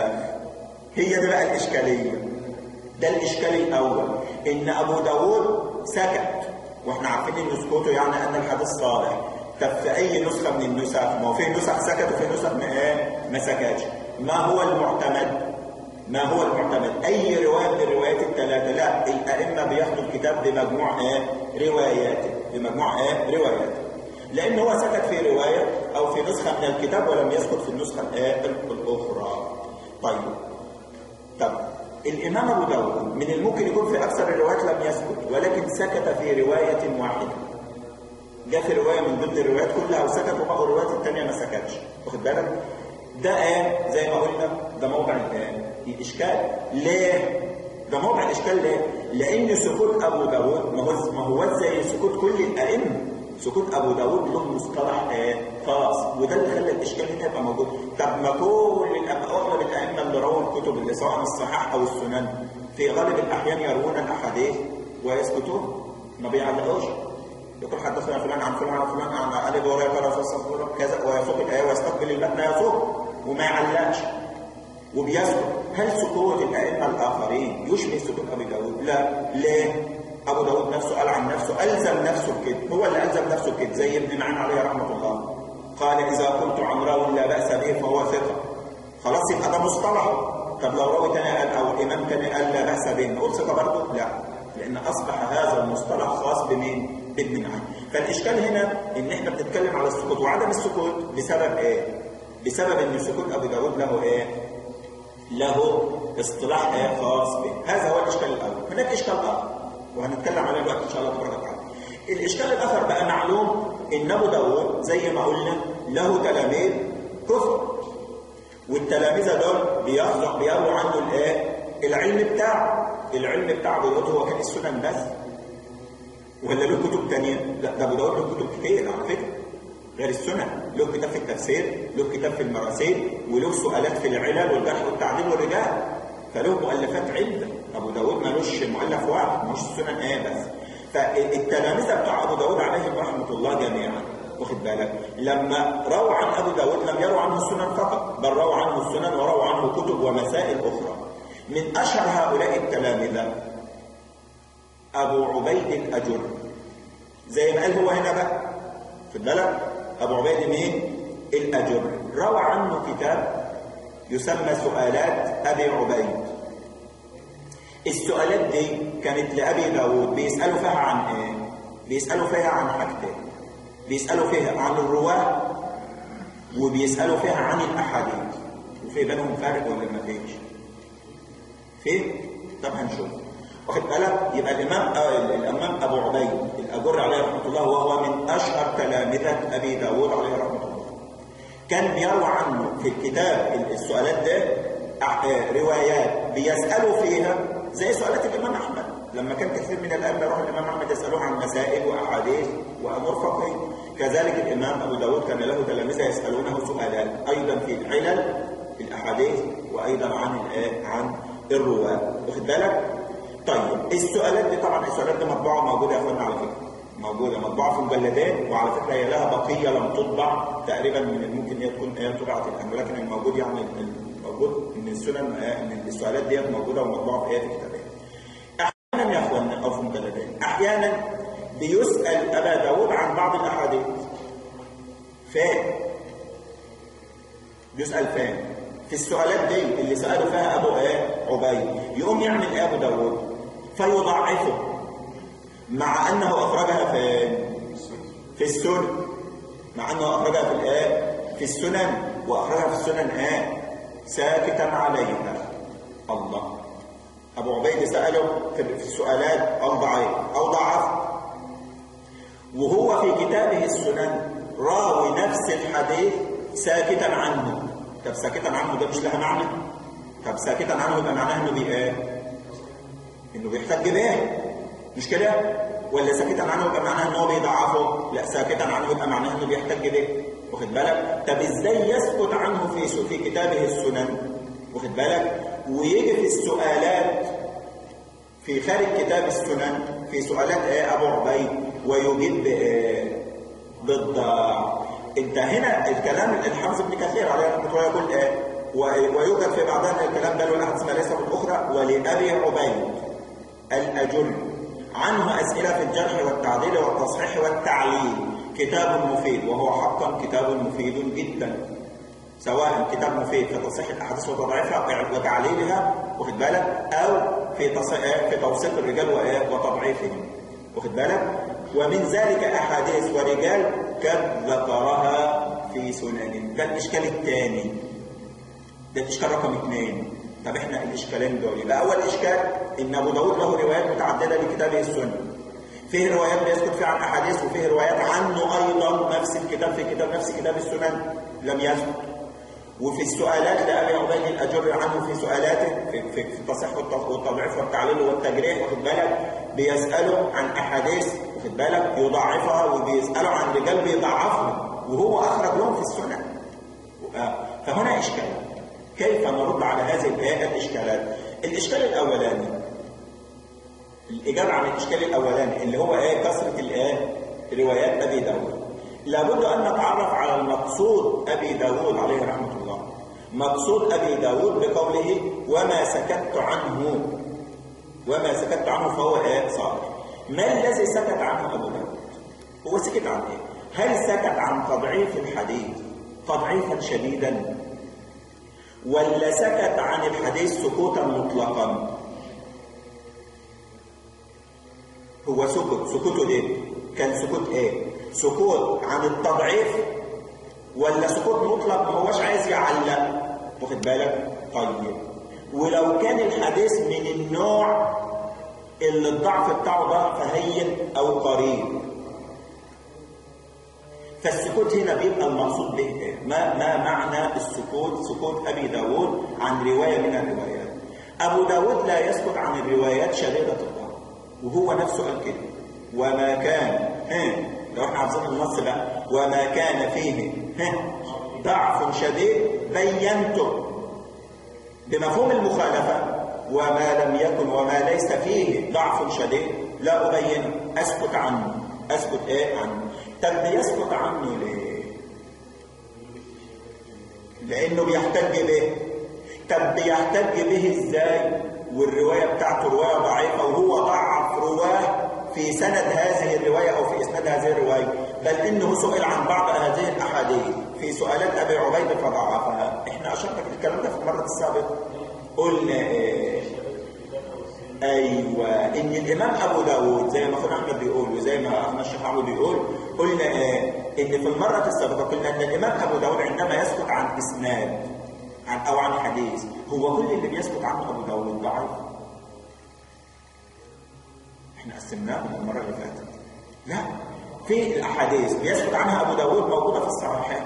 S1: هي دي بقى الاشكاليه ده الاشكال الاول ان ابو داود سكت واحنا عارفين ان سكوته يعني ان الحديث صالح طب في اي نسخه من النسخ ما هو في نسخ سكت وفي نسخ ما ايه ما سكتش ما هو المعتمد ما هو المعتمد اي روايه من الروايات الثلاثه لا الائمه بياخدوا الكتاب بمجموع ايه رواياته بمجموع ايه رواياته لان هو سكت في روايه او في نسخه من الكتاب ولم يسكت في النسخه الايه الاخرى طيب طب الامام ابو داود من الممكن يكون في اكثر الروايات لم يسكت ولكن سكت في روايه واحده جاء في روايه من ضمن الروايات كلها وسكت وبقوا الروايات الثانيه ما سكتش واخد بالك ده ايه زي ما قلنا ده موضع الايه الاشكال ليه ده موضع الاشكال ليه لان سكوت ابو داود ما هو ما هو زي سكوت كل الائمه سكوت ابو داود له مصطلح ايه خاص وده اللي خلى الاشكال هنا يبقى موجود طب ما كل اغلب الائمه اللي رووا الكتب اللي سواء الصحاح او السنن في غالب الاحيان يروون الاحاديث ويسكتون ما بيعلقوش يقول حدثنا فلان عن فلان عن فلان عن ابي هريره قال رسول الله كذا ويسوق الايه ويستقبل المتن يسوق وما يعلقش وبيسكت هل سكوت الائمه الاخرين يشبه سكوت ابي داود؟ لا ليه؟ ابو داود نفسه قال عن نفسه الزم نفسه بكده هو اللي الزم نفسه بكده زي ابن معين عليه رحمه الله قال اذا قلت عن راو لا باس به فهو ثقه خلاص يبقى ده مصطلح طب لو راوي تاني قال او امام تاني قال لا باس به نقول ثقه برضه؟ لا لان اصبح هذا المصطلح خاص بمين؟ بابن معين فالاشكال هنا ان احنا بنتكلم على السكوت وعدم السكوت بسبب ايه؟ بسبب ان سكوت ابو داود له ايه؟ له اصطلاح ايه خاص به هذا هو الاشكال الاول هناك اشكال اخر وهنتكلم عليه دلوقتي ان شاء الله تبارك وتعالى الاشكال الاخر بقى معلوم ان ابو داود زي ما قلنا له تلاميذ كفر والتلاميذ دول بيخضع بيرووا عنه الايه العلم بتاعه العلم بتاعه دلوقتي هو كان السنن بس ولا له كتب تانية لا ده ابو داود له كتب كتير على فكره غير السنن له كتاب في التفسير له كتاب في المراسيل وله سؤالات في العلل والجرح والتعديل والرجال فله مؤلفات عدة أبو داود ملوش مؤلف واحد مش السنن إيه بس فالتلاميذ بتوع أبو داود عليهم رحمة الله جميعا واخد بالك لما روى عن أبو داود لم يروا عنه السنن فقط بل روى عنه السنن وروى عنه كتب ومسائل أخرى من أشهر هؤلاء التلامذة أبو عبيد الأجر زي ما قال هو هنا بقى في بالك أبو عبيد مين؟ الأجر روى عنه كتاب يسمى سؤالات أبي عبيد السؤالات دي كانت لأبي داود بيسألوا فيها عن إيه؟ بيسألوا فيها عن حاجتين بيسألوا فيها عن الرواة وبيسألوا فيها عن الأحاديث وفي بينهم فارق ولا ما فيش؟ في؟ طب هنشوف واخد بالك يبقى الامام الامام ابو عبيد الاجر عليه رحمه الله وهو من اشهر تلامذه ابي داود عليه رحمه الله كان بيروى عنه في الكتاب السؤالات ده روايات بيسالوا فيها زي سؤالات الامام احمد لما كان كثير من الائمه يروحوا الامام احمد يسالوه عن مسائل واحاديث وامور فقهيه كذلك الامام ابو داود كان له تلامذه يسالونه سؤالات ايضا في العلل في الاحاديث وايضا عن عن الرواه واخد بالك طيب السؤالات دي طبعا السؤالات دي مطبوعه موجوده يا اخوانا على فكره موجوده مطبوعه في مجلدات وعلى فكره هي لها بقيه لم تطبع تقريبا من الممكن هي تكون هي طبعت الان ولكن الموجود يعني الموجود ان السنن ان السؤالات ديت موجوده ومطبوعه في ايه في كتابات احيانا يا اخوانا او في مجلدات احيانا بيسال ابا داود عن بعض الاحاديث فين بيسال فين في السؤالات دي اللي سألوا فيها أبو إيه عبيد يقوم يعمل إيه أبو داود فيضعفه مع أنه أخرجها في في السنن مع أنه أخرجها في الآية في السنن وأخرجها في السنن آه ساكتا عليها الله أبو عبيد سأله في السؤالات أو ضعيف أو ضعف وهو في كتابه السنن راوي نفس الحديث ساكتا عنه طب ساكتا عنه ده مش لها معنى طب ساكتا عنه يبقى معناه انه بي ايه انه بيحتج بيه مش كده ولا ساكتا عنه يبقى معناه ان هو بيضعفه لا ساكتا عنه يبقى معناه انه بيحتج به واخد بالك طب ازاي يسكت عنه في في كتابه السنن واخد بالك ويجي في السؤالات في خارج كتاب السنن في سؤالات ايه ابو عبيد ويجيب بايه بالضاع انت هنا الكلام الحافظ ابن كثير عليه رحمه الله يقول ايه ويوجد في بعضها الكلام ده والاحاديث ما ليس في الاخرى ولابي عبيد الاجل عنه اسئله في الجرح والتعديل والتصحيح والتعليل كتاب مفيد وهو حقا كتاب مفيد جدا سواء كتاب مفيد في تصحيح الاحاديث وتضعيفها وتعليلها واخد بالك او في في توثيق الرجال وتضعيفهم واخد بالك ومن ذلك احاديث ورجال قد ذكرها في سنن ده الاشكال الثاني ده الاشكال رقم اثنين طب احنا الاشكالين دول يبقى اول اشكال ان ابو داود له روايات متعدده لكتابه السنه فيه روايات بيسكت فيها عن احاديث وفيه روايات عنه ايضا نفس الكتاب في كتاب نفس كتاب السنن لم يسكت وفي السؤالات لأبي عبيد الأجر عنه في سؤالاته في, في, في التصحيح والتضعيف والتعليل والتجريح واخد بالك بيسأله عن أحاديث واخد بالك يضاعفها وبيسأله عن رجال بيضعفهم وهو أخرج لهم في السنة فهنا إشكال كيف نرد على هذه الإشكالات الإشكال الأولاني الإجابة عن الإشكال الأولاني اللي هو إيه كثرة الإيه روايات أبي داود لابد أن نتعرف على المقصود أبي داود عليه رحمة الله مقصود أبي داود بقوله وما سكت عنه وما سكت عنه فهو آيات صالح ما الذي سكت عنه أبو داود هو سكت عن إيه هل سكت عن تضعيف الحديث تضعيفا شديدا ولا سكت عن الحديث سكوتا مطلقا هو سكت سكوته ايه كان سكوت ايه سكوت عن التضعيف ولا سكوت مطلق ما هوش عايز يعلق واخد بالك طيب ولو كان الحديث من النوع اللي الضعف بتاعه ضعف هين او قريب فالسكوت هنا بيبقى المقصود به ايه ما ما معنى السكوت سكوت ابي داود عن روايه من الروايات ابو داود لا يسكت عن الروايات شديده الضعف وهو نفسه قال كده وما كان ها لو احنا حافظين النص بقى وما كان فيه ضعف شديد بينته بمفهوم المخالفة وما لم يكن وما ليس فيه ضعف شديد لا أبينه أسكت عنه أسكت إيه عنه طب بيسكت عنه ليه لأنه بيحتج به طب بيحتج به إزاي والرواية بتاعته رواية ضعيفة وهو ضعف رواه في سند هذه الرواية أو في إسناد هذه الرواية بل إنه سئل عن بعض هذه الأحاديث في سؤالات أبي عبيد فضعفها إحنا أشرنا في الكلام ده في المرة السابقة قلنا إيه أيوة إن الإمام أبو داود زي ما أخونا أحمد بيقول وزي ما أخونا الشيخ عمرو بيقول قلنا إيه إن في المرة السابقة قلنا إن الإمام أبو داود عندما يسكت عن إسناد عن أو عن حديث هو كل اللي بيسكت عنه أبو داود ضعيف احنا قسمناهم المره اللي فاتت لا في الاحاديث بيثبت عنها ابو داود موجوده في الصحيحين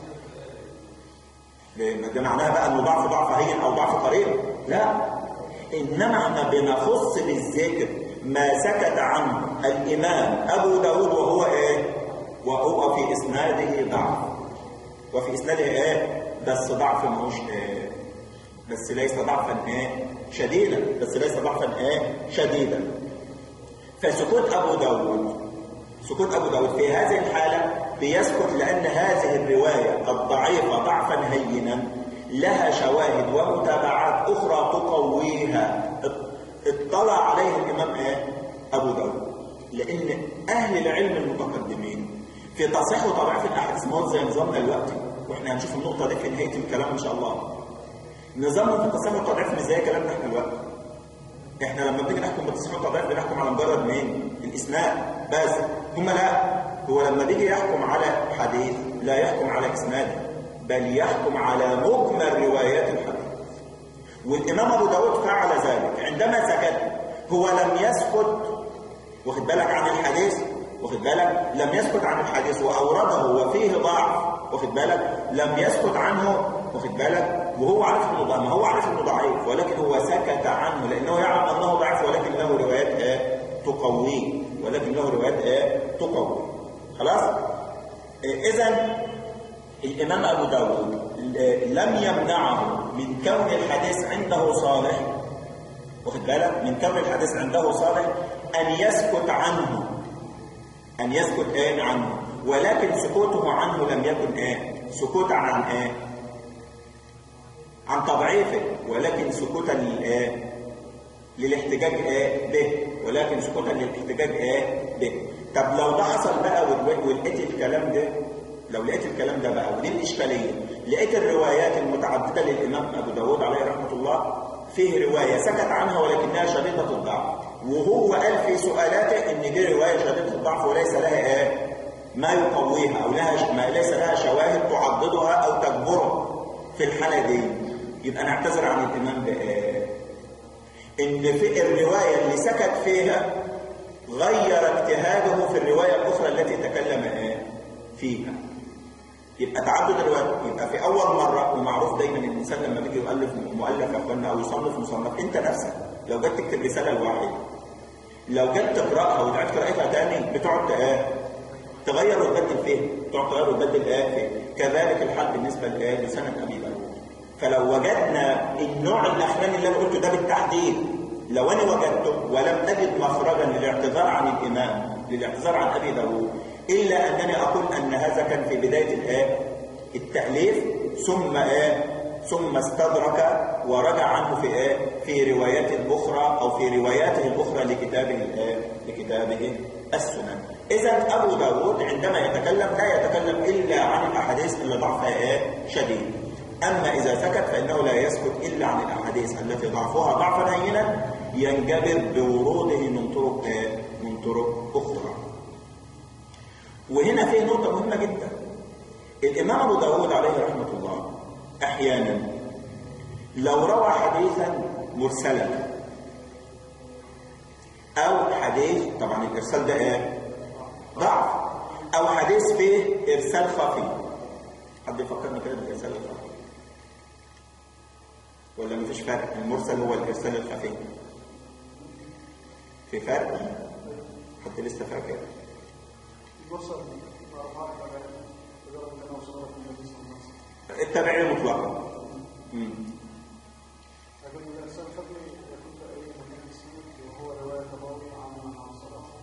S1: ده معناها بقى انه ضعف ضعف هين او ضعف قريب لا انما احنا بنخص بالذكر ما سكت عنه الامام ابو داود وهو ايه وهو في اسناده ضعف وفي اسناده ايه بس ضعف ماهوش ايه بس ليس ضعفا ايه شديدا بس ليس ضعفا ايه شديدا فسكوت أبو داود سكوت أبو داود في هذه الحالة بيسكت لأن هذه الرواية الضعيفة ضعفا هينا لها شواهد ومتابعات أخرى تقويها اطلع عليه الإمام إيه؟ أبو داود لأن أهل العلم المتقدمين في تصحيح وتضعيف الأحاديث ما زي نظامنا دلوقتي واحنا هنشوف النقطة دي في نهاية الكلام إن شاء الله نظامهم في التصحيح والتضعيف مش زي كلامنا احنا دلوقتي احنا لما بنيجي نحكم بالتصحيح والتضعيف بنحكم على مجرد مين؟ الاسناد بس هم لا هو لما بيجي يحكم على حديث لا يحكم على اسناده بل يحكم على مجمل روايات الحديث والامام ابو داود فعل ذلك عندما سكت هو لم يسكت واخد بالك عن الحديث واخد بالك لم يسكت عن الحديث واورده وفيه ضعف واخد بالك لم يسكت عنه واخد بالك وهو عارف انه ضعيف ما هو عارف انه ضعيف ولكن هو سكت عنه لانه يعلم انه ضعيف ولكن له روايات ايه تقويه ولكن له روايات ايه تقويه خلاص اذا الامام ابو داود لم يمنعه من كون الحديث عنده صالح واخد بالك من كون الحديث عنده صالح ان يسكت عنه ان يسكت ايه عنه ولكن سكوته عنه لم يكن ايه سكوتا عن ايه عن تضعيفه ولكن سكوتا للايه للاحتجاج ايه به ولكن سكوتا للاحتجاج ايه به طب لو ده حصل بقى ولقيت الكلام ده لو لقيت الكلام ده بقى ودي الاشكاليه لقيت الروايات المتعدده للامام ابو داود عليه رحمه الله فيه روايه سكت عنها ولكنها شديده الضعف وهو قال في سؤالاته ان دي روايه شديده الضعف وليس لها ايه ما يقويها او لها ما ليس لها شواهد تعضدها او تجبرها في الحاله دي يبقى نعتذر عن الامام بايه ان في الروايه اللي سكت فيها غير اجتهاده في الروايه الاخرى التي تكلم ايه فيها يبقى تعدد الروايات يبقى في اول مره ومعروف دايما ان الانسان لما بيجي يؤلف مؤلف يا اخوانا او يصنف مصنف انت نفسك لو جيت تكتب رساله لواحد لو جيت تقراها وتعيد قراءتها تاني بتقعد ايه تغير وتبدل فيها تقعد تغير وتبدل ايه فيها كذلك الحال بالنسبه لايه لسنه ابي داود فلو وجدنا النوع الاخراني اللي انا قلته ده بالتحديد لو انا وجدته ولم اجد مخرجا للاعتذار عن الامام للاعتذار عن ابي داود الا انني اقول ان هذا كان في بدايه الايه التاليف ثم ايه ثم استدرك ورجع عنه في ايه في روايات اخرى او في رواياته الاخرى لكتابه الايه لكتابه السنن اذا ابو داود عندما يتكلم لا يتكلم الا عن الاحاديث اللي ضعفها ايه شديد اما اذا سكت فانه لا يسكت الا عن الاحاديث التي ضعفها ضعفا هينا ينجبر بوروده من طرق ايه من طرق اخرى وهنا في نقطة مهمة جدا الإمام أبو داود عليه رحمة الله أحيانا لو روى حديثا مرسلا أو حديث طبعا الإرسال ده إيه؟ ضعف أو حديث فيه إرسال خفي حد يفكرني كده بالإرسال الخفي ولا مفيش فرق المرسل هو الإرسال الخفي في فرق حد لسه فاكر
S3: وصل أربعة كمان لدرجة أنه وصل إلى النبي صلى الله عليه وسلم
S1: التبعية مطلقا مم.
S3: لكن الإنسان الخفي يكون تقريبا من السنة وهو رواية الراوي عن عن صلاح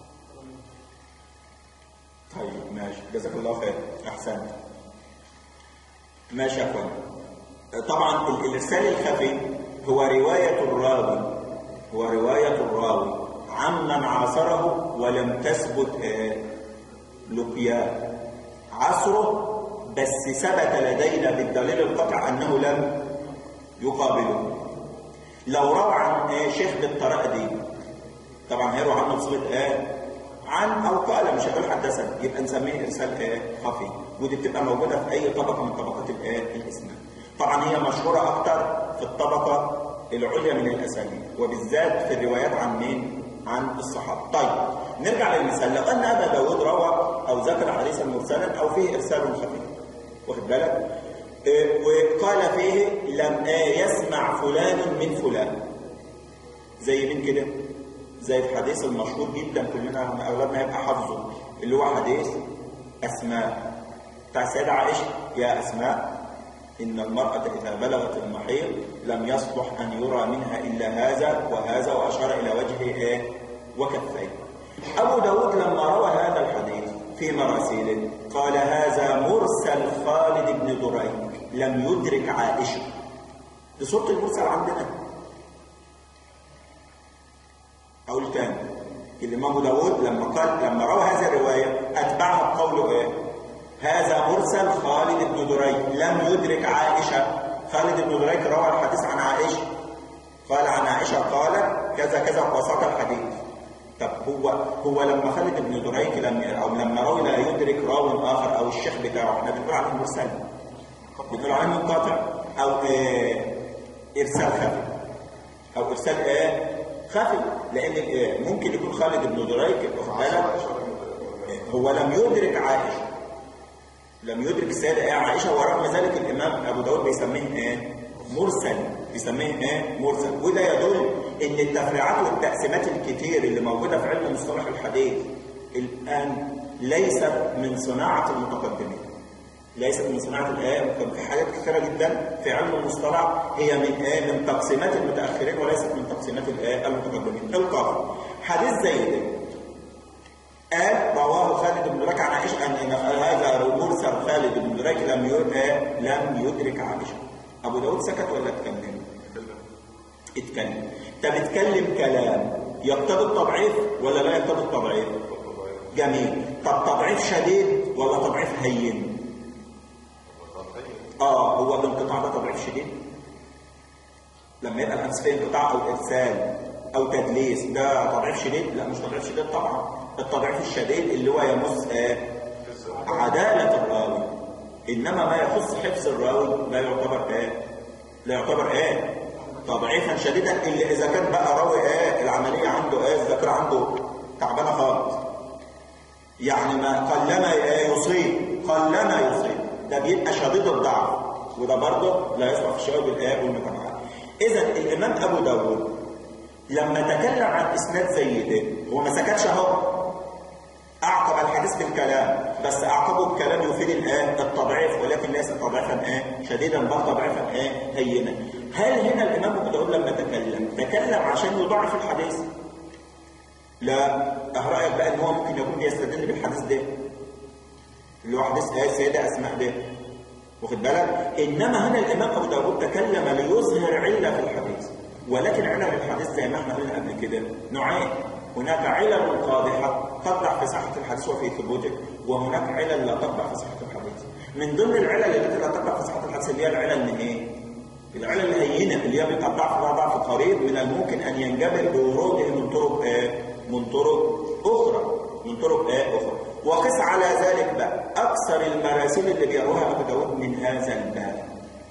S1: طيب ماشي جزاك الله خير احسنت ماشي يا اخوان طبعا ال- الارسال الخفي هو روايه الراوي هو روايه الراوي عمن عاصره ولم تثبت آه، لقياه عصره بس ثبت لدينا بالدليل القطع انه لم يقابله لو روى عن آه، شيخ بالطريقه دي طبعا هيروى عنه بصيغه ايه عن او قال مش هيقول حدثنا يبقى نسميه ارسال ايه خفي ودي بتبقى موجوده في اي طبقه من طبقات الايه الاسناد طبعا هي مشهوره اكتر في الطبقه العليا من الاسانيد وبالذات في الروايات عن مين عن الصحابه طيب نرجع للمثال لو ان ابا داود روى او ذكر حديثا مرسلا او فيه ارسال خفي واخد بالك إيه، وقال فيه لم آه، يسمع فلان من فلان زي مين كده زي الحديث المشهور جدا كلنا اغلبنا هيبقى حافظه اللي هو حديث اسماء بتاع السيده عائشه يا اسماء ان المراه اذا بلغت المحيض لم يصلح ان يرى منها الا هذا وهذا واشار الى وجهه ايه وكفيه ابو داود لما روى هذا الحديث في مراسيله قال هذا مرسل خالد بن دريك لم يدرك عائشه دي صوره المرسل عندنا أقول تاني الإمام أبو داود لما قال لما روى هذه الرواية أتبعها بقوله إيه؟ هذا مرسل خالد بن دريد لم يدرك عائشة خالد بن دريك روى الحديث عن عائشة قال عن عائشة قالت كذا كذا وسط الحديث طب هو هو لما خالد بن دريك لم او لما راوي لا يدرك راو اخر او الشيخ بتاعه احنا بنقول عليه مرسل بنقول عليه منقطع او آه ارسال خفي او ارسال ايه خفي لان آه ممكن يكون خالد بن دريك واخد بالك هو لم يدرك عائشه لم يدرك السيده ايه عائشه ورغم ذلك الامام ابو داود بيسميه ايه مرسل بيسميه ايه مرسل وده يدل ان التفريعات والتقسيمات الكتير اللي موجوده في علم مصطلح الحديث الان ليست من صناعه المتقدمين ليست من صناعه الايه كان في حاجات كثيره جدا في علم المصطلح هي من ايه من تقسيمات المتاخرين وليست من تقسيمات الايه المتقدمين القاضي حديث زي ده قال رواه خالد بن دريك عن عائشه ان هذا مرسل خالد بن دريك لم لم يدرك عائشه ابو داود سكت ولا اتكلم اتكلم طب اتكلم كلام يقتضي التضعيف ولا لا يقتضي التضعيف جميل طب تضعيف شديد ولا تضعيف هين اه هو الانقطاع ده تضعيف شديد لما يبقى الحديث فيه انقطاع او ارسال او تدليس ده تضعيف شديد لا مش تضعيف شديد طبعا التضعيف الشديد اللي هو يمس آه عداله الراوي انما ما يخص حفظ الراوي لا يعتبر ايه لا يعتبر ايه تضعيفا شديدا الا اذا كان بقى راوي ايه العمليه عنده ايه الذاكره عنده تعبانه خالص يعني ما قلما يصيب قلما يصيب ده بيبقى شديد الضعف وده برضه لا يصلح في الشباب الايه والمجتمعات اذا الامام ابو داود لما تكلم عن اسناد زي ده هو ما سكتش اهو اعقب الحديث بالكلام بس اعقبه بكلام يفيد الايه التضعيف ولكن ليس تضعيفا ايه شديدا بل تضعيفا ايه هينا هل هنا الامام ابو داود لما تكلم تكلم عشان يضعف الحديث لا اه رايك بقى ان هو ممكن يكون يستدل بالحديث ده اللي هو حديث ايه سيده اسماء ده واخد بالك انما هنا الامام ابو داود تكلم ليظهر عله في الحديث ولكن علل الحديث زي ما احنا قلنا قبل كده نوعين هناك علل قادحة تقدح في صحة الحديث وفي ثبوته وهناك علل لا تقدح في صحة الحديث من ضمن العلل التي لا تقدح في صحة الحديث اللي هي العلل من ايه؟ العلل الهينة اللي هي بيبقى الضعف لها ضعف قريب من الممكن أن ينجبر بوروده من طرق آه من طرق أخرى من طرق آه أخرى وقس على ذلك بقى أكثر المراسيل اللي بيروها أبو داود من هذا الباب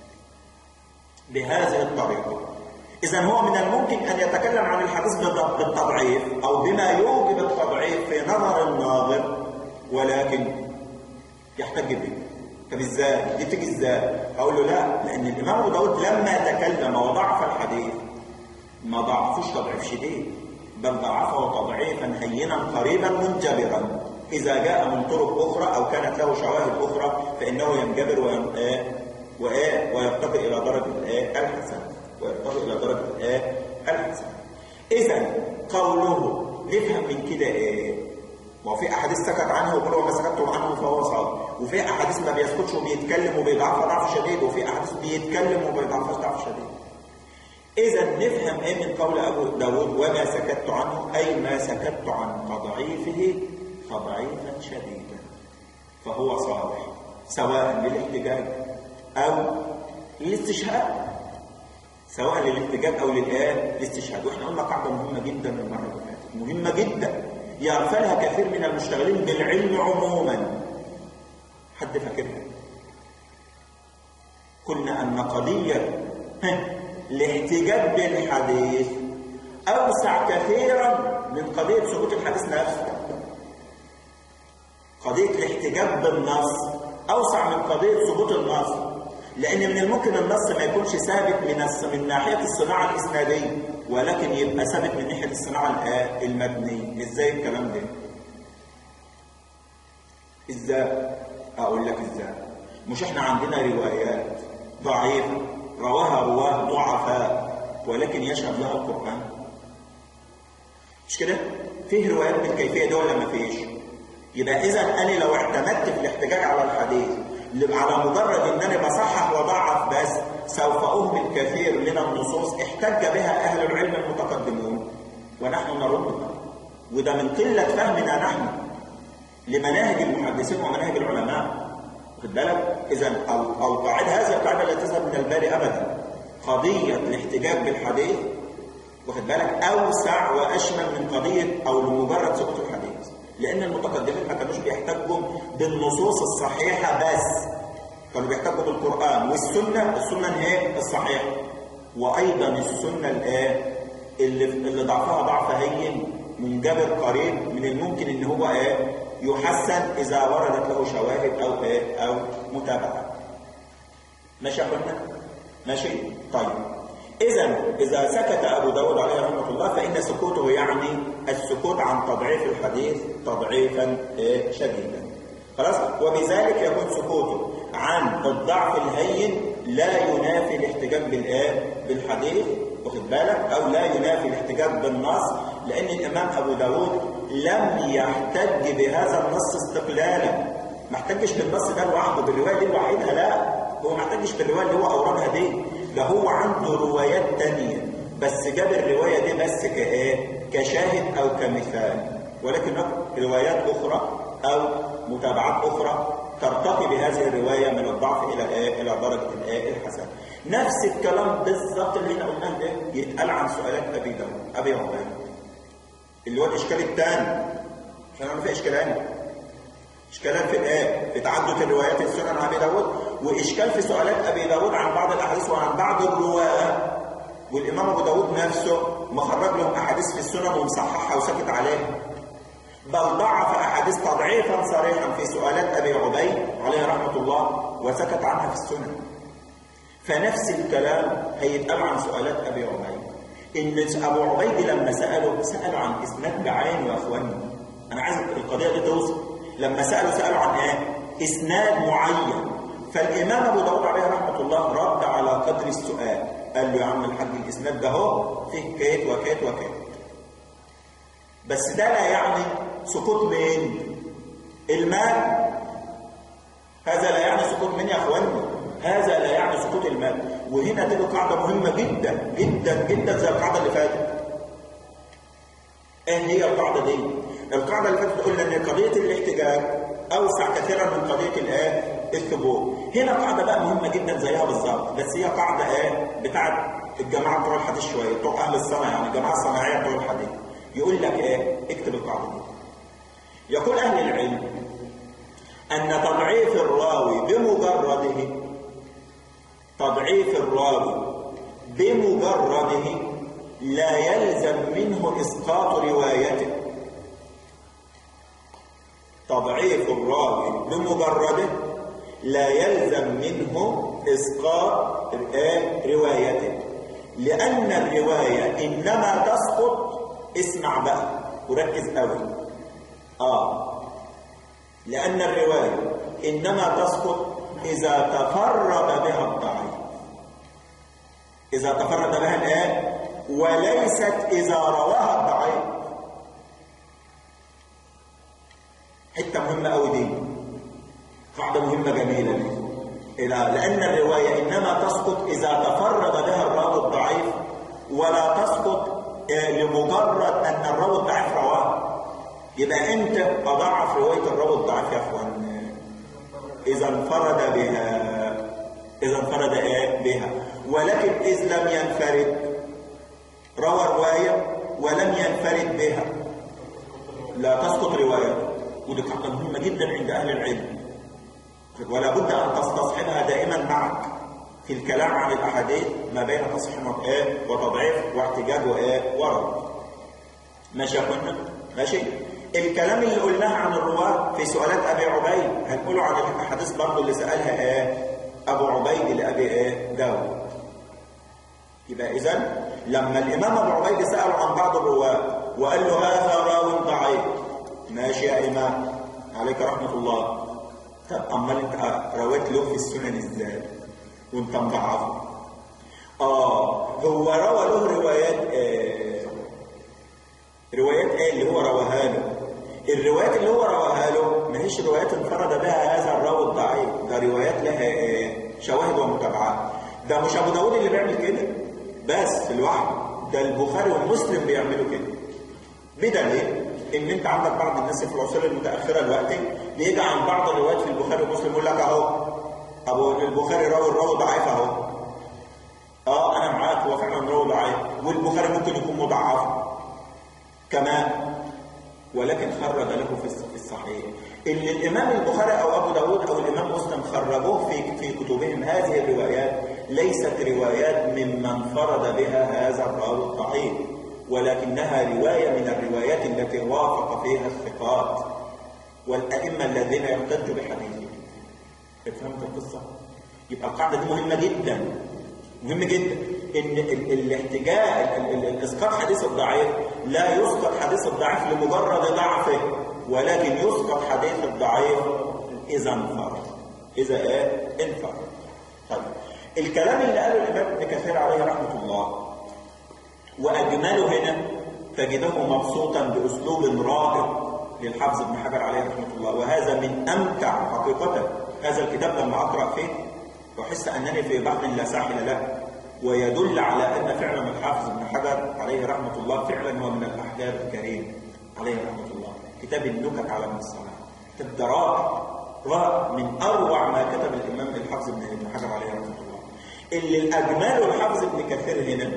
S1: بهذه الطريقة إذا هو من الممكن أن يتكلم عن الحديث بالتضعيف أو بما يوجب التضعيف في نظر الناظر ولكن يحتج به طب ازاي؟ دي تيجي ازاي؟ أقول له لا لأن الإمام أبو داود لما تكلم وضعف الحديث ما ضعفوش تضعيف شديد بل ضعفه تضعيفا هينا قريبا منجبرا إذا جاء من طرق أخرى أو كانت له شواهد أخرى فإنه ينجبر وإيه ويرتقي إلى درجة الحسن ويرتقي إلى درجة الآية الحسن إذا قوله نفهم من كده إيه وفي أحاديث سكت عنه ويقول وما سكتتم عنه فهو صادق وفي أحاديث ما بيسكتش وبيتكلم وبيضعف ضعف شديد وفي أحاديث بيتكلم وما بيضعفش ضعف شديد إذا نفهم إيه من قول أبو داود وما سكت عنه أي ما سكت عن تضعيفه تضعيفا شديدا فهو صالح سواء للاحتجاج أو للاستشهاد سواء للاحتجاج او للايه الاستشهاد واحنا قلنا قاعده مهمه جدا المره اللي فاتت مهمه جدا يغفلها كثير من المشتغلين بالعلم عموما حد فاكرها قلنا ان قضيه الاحتجاج بالحديث اوسع كثيرا من قضيه ثبوت الحديث نفسه قضيه الاحتجاج بالنص اوسع من قضيه ثبوت النص لأن من الممكن النص ما يكونش ثابت من من ناحية الصناعة الإسنادية ولكن يبقى ثابت من ناحية الصناعة المبنية إزاي الكلام ده؟ إزاي؟ أقول لك إزاي؟ مش إحنا عندنا روايات ضعيفة رواها رواه ضعفاء ولكن يشهد لها القرآن مش كده؟ فيه روايات بالكيفية دي ولا ما فيش؟ يبقى إذا أنا لو اعتمدت في الاحتجاج على الحديث على مجرد انني بصحح وضعف بس سوف اهمل كثير من النصوص احتج بها اهل العلم المتقدمون ونحن نردها وده من قله فهمنا نحن لمناهج المحدثين ومناهج العلماء واخد بالك اذا او او قاعده هذه القاعده لا تذهب من البال ابدا قضيه الاحتجاج بالحديث واخد بالك اوسع واشمل من قضيه او لمجرد سقوط الحديث لان المتقدمين ما كانوش بيحتجوا بالنصوص الصحيحه بس كانوا بيحتجوا بالقران والسنه السنه هي الصحيحه وايضا السنه الايه اللي اللي ضعفها ضعف هين منجبر قريب من الممكن ان هو ايه يحسن اذا وردت له شواهد او ايه او متابعه ماشي يا اخوانا ماشي طيب اذا اذا سكت ابو داود عليه رحمه الله فان سكوته يعني السكوت عن تضعيف الحديث تضعيفا إيه شديدا خلاص وبذلك يكون سكوته عن الضعف الهين لا ينافي الاحتجاج بالايه بالحديث واخد بالك او لا ينافي الاحتجاج بالنص لان الامام ابو داود لم يحتج بهذا النص استقلالا ما احتجش بالنص ده لوحده بالروايه دي لوحدها لا هو ما احتجش بالروايه اللي هو اوردها دي ده هو عنده روايات تانية بس جاب الروايه دي بس كايه كشاهد او كمثال ولكن روايات اخرى او متابعات اخرى ترتقي بهذه الروايه من الضعف الى ايه الى درجه الايه الحسن نفس الكلام بالظبط اللي احنا قلناه ده يتقال عن سؤالات ابي داود ابي عبيد اللي هو الاشكال الثاني عشان انا في اشكالين اشكالات في الايه في تعدد الروايات في سنن ابي داود واشكال في سؤالات ابي داود عن بعض الاحاديث وعن بعض الرواه والامام ابو داود نفسه مخرج لهم احاديث في السنن ومصححها وسكت عليها بل ضعف احاديث تضعيفا صريحا في سؤالات ابي عبيد عليه رحمه الله وسكت عنها في السنن فنفس الكلام هيتقال عن سؤالات ابي عبيد ان ابو عبيد لما سالوا سالوا عن اسناد بعينه يا اخواني انا عايز القضيه دي توصل لما سالوا سالوا عن ايه اسناد معين فالامام ابو داود عليه رحمه الله رد على قدر السؤال قال له يا عم الحاج الاسناد ده اهو فيه كيت وكيت وكيت بس ده لا يعني سقوط مين المال هذا لا يعني سقوط مين يا اخواني هذا لا يعني سقوط المال وهنا تيجي قاعده مهمه جدا جدا جدا زي القاعده اللي فاتت ايه هي القاعده دي القاعده اللي فاتت قلنا ان قضيه الاحتجاج اوسع كثيرا من قضيه الايه الثبوت هنا قاعده بقى مهمه جدا زيها بالظبط بس هي قاعده ايه بتاعت الجماعه بتوع الحديث شويه بتوع اهل الصنعه يعني الجماعه الصناعيه بتوع الحديث يقول لك ايه اكتب القاعده دي يقول اهل العلم ان تضعيف الراوي بمجرده تضعيف الراوي بمجرده لا يلزم منه اسقاط روايته تضعيف الراوي بمجرده لا يلزم منه اسقاط روايته لان الروايه انما تسقط اسمع بقى وركز قوي اه لان الروايه انما تسقط اذا تفرد بها الضعيف اذا تفرد بها الايه وليست اذا رواها الضعيف حته مهمه قوي دي قاعده مهمه جميله دي لان الروايه انما تسقط اذا تفرد بها الراوي الضعيف ولا تسقط لمجرد ان الراوي الضعيف رواه يبقى انت اضعف روايه الراوي الضعيف يا اخوان اذا انفرد بها اذا انفرد ايه بها ولكن اذ لم ينفرد روى روايه ولم ينفرد بها لا تسقط روايته ودي قاعده مهمه جدا عند اهل العلم ولا بد ان تستصحبها دائما معك في الكلام عن الاحاديث ما بين تصحيح وايه وتضعيف واحتجاج وايه ورد ماشي يا اخوانا ماشي الكلام اللي قلناه عن الرواه في سؤالات ابي عبيد هنقوله عن الاحاديث برضه اللي سالها ايه ابو عبيد لابي ايه داود يبقى اذا لما الامام ابو عبيد سال عن بعض الرواه وقال له هذا راو ضعيف ماشي يا امام عليك رحمه الله طب امال انت رويت له في السنن ازاي وانت مضعفه اه هو روى له روايات آه روايات ايه اللي هو رواها له الروايات اللي هو رواها له ما هيش روايات انفرد بها هذا الراوي الضعيف ده روايات لها آه شواهد ومتابعات ده مش ابو داود اللي بيعمل كده بس لوحده ده البخاري ومسلم بيعملوا كده بدليل ان انت عندك بعض الناس في العصور المتاخره دلوقتي بيجي عن بعض الروايات في البخاري ومسلم يقول لك اهو ابو البخاري راوي الراوي ضعيف اهو اه انا معاك هو فعلا راوي ضعيف والبخاري ممكن يكون مضعف كمان ولكن خرج له في في الصحيح اللي الامام البخاري او ابو داود او الامام مسلم خرجوه في في كتبهم هذه الروايات ليست روايات ممن فرد بها هذا الراوي الضعيف ولكنها روايه من الروايات التي وافق فيها الثقات والائمه الذين يحتج بحديثهم فهمت القصه يبقى القاعده دي مهمه جدا مهم جدا ان الاحتجاج اسقاط حديث الضعيف لا يسقط حديث الضعيف لمجرد ضعفه ولكن يسقط حديث الضعيف اذا انفرد اذا ايه انفرد طيب الكلام اللي قاله الامام ابن كثير عليه رحمه الله واجمله هنا تجده مبسوطا باسلوب رائع للحافظ ابن حجر عليه رحمه الله وهذا من امتع حقيقه هذا الكتاب لما اقرا فيه احس انني في بحر لا ساحل له ويدل على ان فعلا الحافظ ابن حجر عليه رحمه الله فعلا هو من الاحجار الكريم عليه رحمه الله كتاب النكت على ابن الصلاح كتاب ده رائع رائع من اروع ما كتب الامام الحافظ ابن حجر عليه رحمه الله اللي الاجمال الحافظ ابن كثير هنا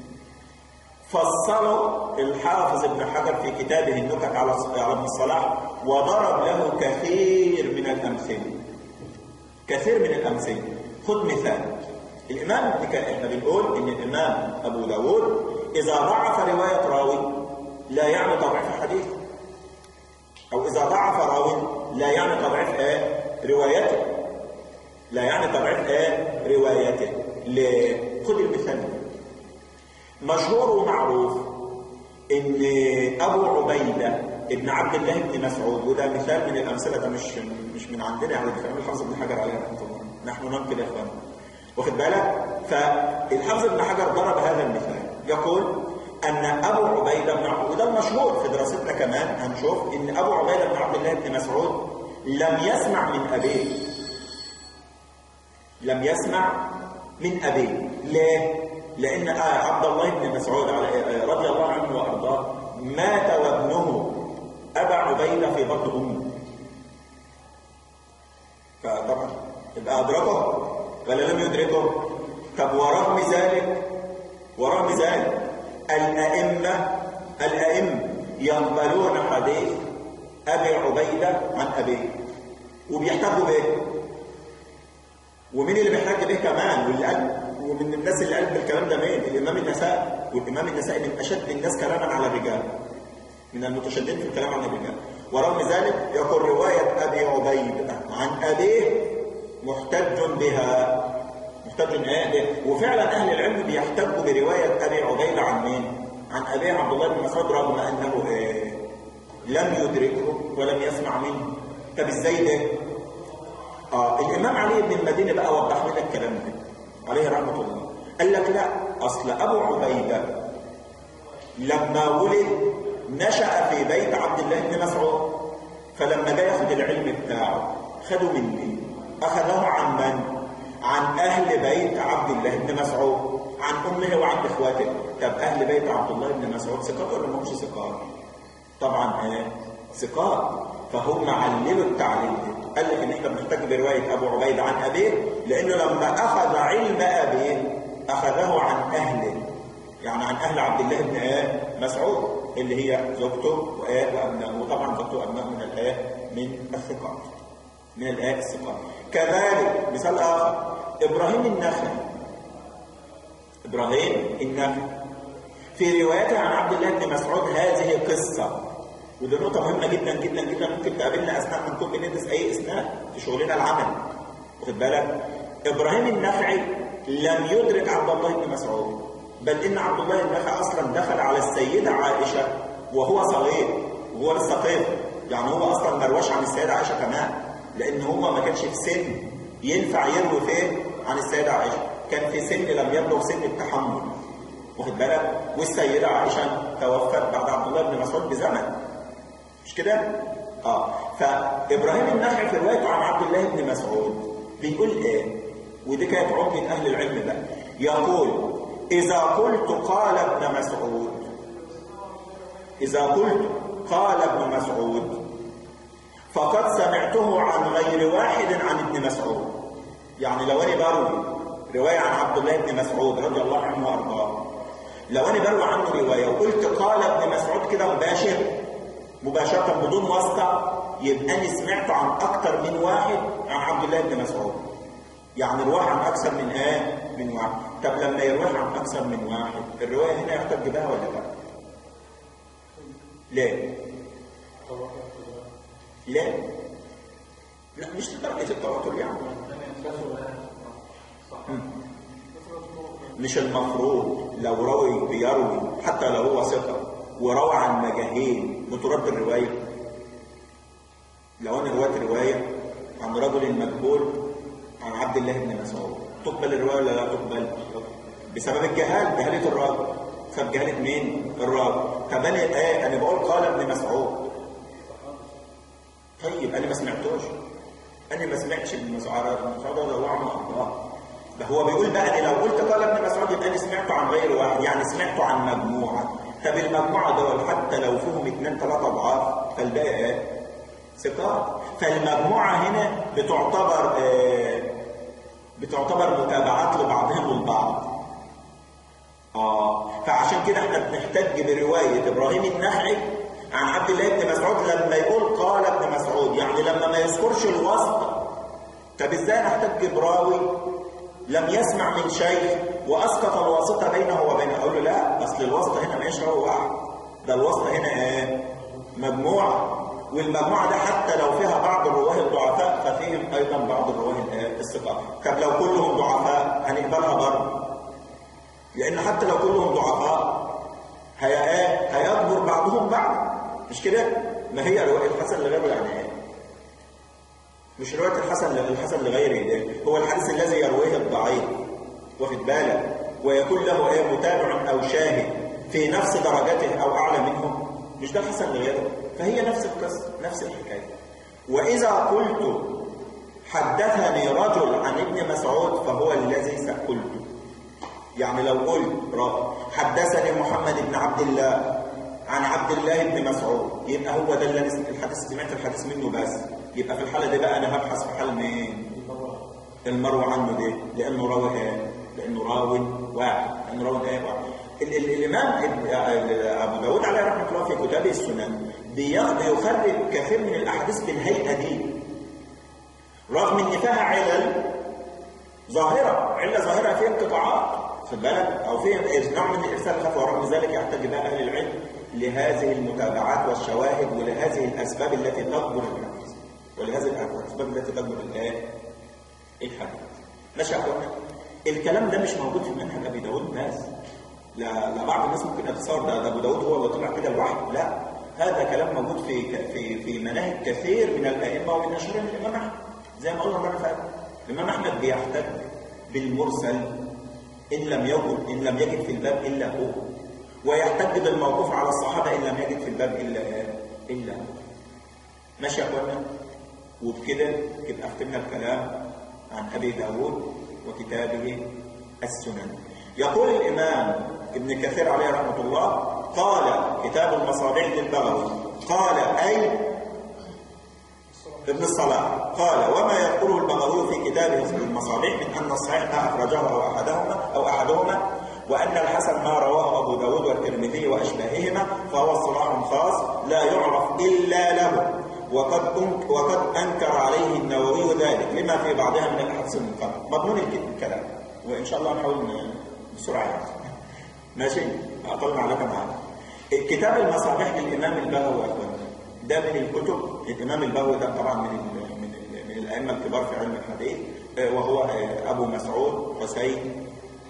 S1: فصله الحافظ ابن حجر في كتابه النكت على على ابن الصلاح وضرب له كثير من الامثله كثير من الامثله خذ مثال الامام ابن احنا بنقول ان الامام ابو داود اذا ضعف روايه راوي لا يعني تضعيف حديث او اذا ضعف راوي لا يعني تضعيف ايه روايته لا يعني تضعيف ايه روايته ليه خذ المثال مشهور ومعروف ان ابو عبيده ابن عبد الله بن مسعود وده مثال من الامثله ده مش مش من عندنا يعني الامام الحافظ ابن حجر عليه رحمه الله نحن ننقل يا اخوان واخد بالك فالحافظ ابن حجر ضرب هذا المثال يقول ان ابو عبيده بن عبد وده المشهور في دراستنا كمان هنشوف ان ابو عبيده بن عبد الله بن مسعود لم يسمع من ابيه لم يسمع من ابيه ليه لان عبد الله بن مسعود رضي الله عنه وارضاه مات وابنه ابا عبيده في بطن امه فطبعا يبقى ادركه ولا لم يدركه طب ورغم ذلك ورغم ذلك الأئمة الأئمة يقبلون حديث أبي عبيدة عن أبيه وبيحتجوا به ومين اللي بيحتج به كمان واللي قال ومن الناس اللي قال بالكلام ده مين؟ الإمام النسائي والإمام النسائي من أشد الناس كلاما على الرجال من المتشددين في الكلام عن الرجال ورغم ذلك يقول رواية أبي عبيدة عن أبيه محتج بها محتج ايه وفعلا اهل العلم بيحتجوا بروايه ابي عبيده عن مين عن ابي عبد الله بن مسعود رغم انه إيه لم يدركه ولم يسمع منه طب ازاي ده اه الامام علي بن المدينه بقى وضح لنا الكلام ده عليه رحمه الله قال لك لا اصل ابو عبيده لما ولد نشا في بيت عبد الله بن مسعود فلما جاء ياخد العلم بتاعه خده من مين أخذه عن من؟ عن أهل بيت عبد الله بن مسعود عن أمه وعن إخواته طب أهل بيت عبد الله بن مسعود ثقات ولا مش ثقات؟ طبعا إيه؟ ثقات فهم عللوا التعليل ده قال لك إن إحنا بنحتاج برواية أبو عبيد عن أبيه لأنه لما أخذ علم أبيه أخذه عن أهله يعني عن أهل عبد الله بن إيه؟ مسعود اللي هي زوجته وأبنائه وطبعا زوجته وأبنائه من الآية من الثقات من الآيات الثقات كذلك مثال آخر إبراهيم النخعي إبراهيم النخعي في روايته عن عبد الله بن مسعود هذه قصة ودي نقطة مهمة جدا جدا جدا ممكن تقابلنا أثناء ما نكون بندرس أي إسناد في شغلنا العمل واخد بالك إبراهيم النخعي لم يدرك عبد الله بن مسعود بل إن عبد الله النخعي أصلا دخل على السيدة عائشة وهو صغير وهو لسه طفل يعني هو أصلا مروش عن السيدة عائشة كمان لان هو ما كانش في سن ينفع يروي فين عن السيده عائشه كان في سن لم يبلغ سن التحمل واخد بالك والسيده عائشه توفت بعد عبد الله بن مسعود بزمن مش كده اه فابراهيم النخعي في روايته عن عبد الله بن مسعود بيقول ايه ودي كانت عمده اهل العلم بقى يقول اذا قلت قال ابن مسعود اذا قلت قال ابن مسعود فقد سمعته عن غير واحد عن ابن مسعود يعني لو انا بروي روايه عن عبد الله بن مسعود رضي الله عنه وارضاه لو انا بروي عنه روايه وقلت قال ابن مسعود كده مباشر مباشره بدون واسطه يبقى انا سمعته عن اكثر من واحد عن عبد الله بن مسعود يعني رواه عن اكثر من ايه من واحد طب لما يروح عن اكثر من واحد الروايه هنا يحتج بها ولا لا ليه ليه لا مش لدرجه التواتر يعني مم. مش المفروض لو روي بيروي حتى لو هو ثقه وروى عن مجاهيل بترد الروايه لو انا رويت روايه عن رجل مجهول عن عبد الله بن مسعود تقبل الروايه ولا لا تقبل بسبب الجهال جهاله الراجل بسبب جهاله مين الراجل طب انا ايه انا بقول قال ابن مسعود طيب انا ما سمعتوش انا ما سمعتش ابن مسعود ابن مسعود رضي الله عنه وارضاه ده هو بيقول بقى انا لو قلت قال ابن مسعود يبقى انا سمعته عن غير واحد يعني سمعته عن مجموعه طب المجموعه دول حتى لو فيهم اثنين ثلاثه ضعاف فالباقي ايه ثقات فالمجموعه هنا بتعتبر آه بتعتبر متابعات لبعضهم البعض اه فعشان كده احنا بنحتج بروايه ابراهيم النخعي عن عبد الله بن مسعود لما يقول قال ابن مسعود يعني لما ما يذكرش الواسطه طب ازاي نحتج براوي لم يسمع من شيء واسقط الواسطه بينه وبينه اقول له لا اصل الواسطه هنا مش راوي واحد ده الواسطه هنا ايه مجموعه والمجموعه ده حتى لو فيها بعض الرواه الضعفاء ففيهم ايضا بعض الرواه الثقات طب لو كلهم ضعفاء هنقبلها برضه لان حتى لو كلهم ضعفاء هي ايه هيكبر بعضهم بعض مش كده ما هي روايه الحسن لغيره يعني ايه مش روايه الحسن الحسن لغيره ده هو الحديث الذي يرويه الضعيف واخد بالك ويكون له ايه متابع او شاهد في نفس درجته او اعلى منه مش ده الحسن لغيره فهي نفس القصه نفس الحكايه واذا قلت حدثني رجل عن ابن مسعود فهو الذي سأقلته يعني لو قلت حدثني محمد بن عبد الله عن عبد الله بن مسعود يبقى هو ده اللي الحديث سمعت الحديث منه بس يبقى في الحاله دي بقى انا هبحث في حال مين المروي عنه ده لانه راوي ايه لانه راوي واحد لانه راوي ايه واحد ال ال الامام ابو داود عليه رحمه الله في كتابه السنن بيخرج كثير من الاحاديث بالهيئه دي رغم ان فيها علل ظاهره عله ظاهره فيها انقطاعات في البلد او في نوع من الارسال الخفي ورغم ذلك يحتاج بها اهل العلم لهذه المتابعات والشواهد ولهذه الاسباب التي تجبر الحديث ولهذه الاسباب التي تجبر الايه الحديث ماشي يا اخوانا الكلام ده مش موجود في منهج ابي داود بس لا لا بعض الناس ممكن يتصور ده, ده ابو داود هو اللي طلع كده لوحده لا هذا كلام موجود في في في مناهج كثير من الائمه ومن اشهرهم الامام احمد زي ما قلنا المره اللي فاتت الامام احمد بيحتج بالمرسل ان لم يكن ان لم يجد في الباب الا هو ويحتج بالموقوف على الصحابه ان لم يجد في الباب الا الا هو ماشي يا اخوانا وبكده يبقى ختمنا الكلام عن ابي داود وكتابه السنن يقول الامام ابن كثير عليه رحمه الله قال كتاب المصابيح للبغوي قال اي ابن الصلاح قال وما يذكره البغوي في كتابه في المصابيح من ان الصحيح ما اخرجه او احدهما او احدهما وان الحسن ما رواه ابو داود والترمذي واشباههما فهو اصطلاح خاص لا يعرف الا له وقد أنك وقد انكر عليه النووي ذلك لما في بعضها من الاحاديث المنكره مضمون الكلام وان شاء الله نحاول بسرعه يعني. ماشي اطلنا عليك معانا كتاب المصابيح للامام البغوي يا اخوانا ده من الكتب الامام البغوي ده طبعا من ال من, ال من الائمه الكبار في علم الحديث وهو ابو مسعود حسين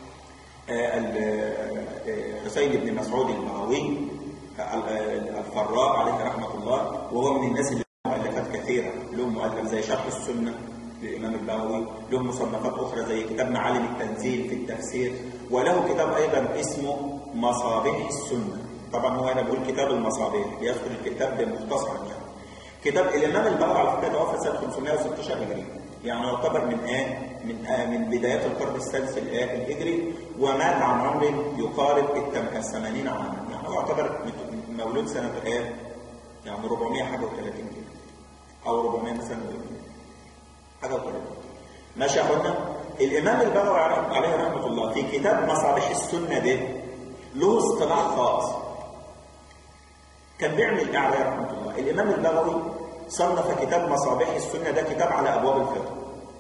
S1: حسين بن مسعود البغوي الفراء عليه رحمه الله وهو من الناس اللي مؤلفات كثيره له مؤلف زي شرح السنه للامام البغوي له مصنفات اخرى زي كتاب معالم التنزيل في التفسير وله كتاب ايضا اسمه مصابيح السنه طبعا هو هنا بيقول كتاب المصابيح بيذكر الكتاب بمختصرا يعني كتاب الامام البغوي على فكره توفى سنه 516 هجري يعني يعتبر من ايه من آه من بدايات القرن السادس الهجري ومات عن عمر يقارب ال 80 عاما يعني هو يعتبر مولود سنه ايه يعني 400 حاجه و30 كده او 400 مثلا حاجه و30 ماشي يا اخوانا الامام البغوي عليه رحمه الله في كتاب مصابيح السنه ده له اصطلاح خاص كان بيعمل ايه عليه رحمه الله الامام البغوي صنف كتاب مصابيح السنه ده كتاب على ابواب الفقه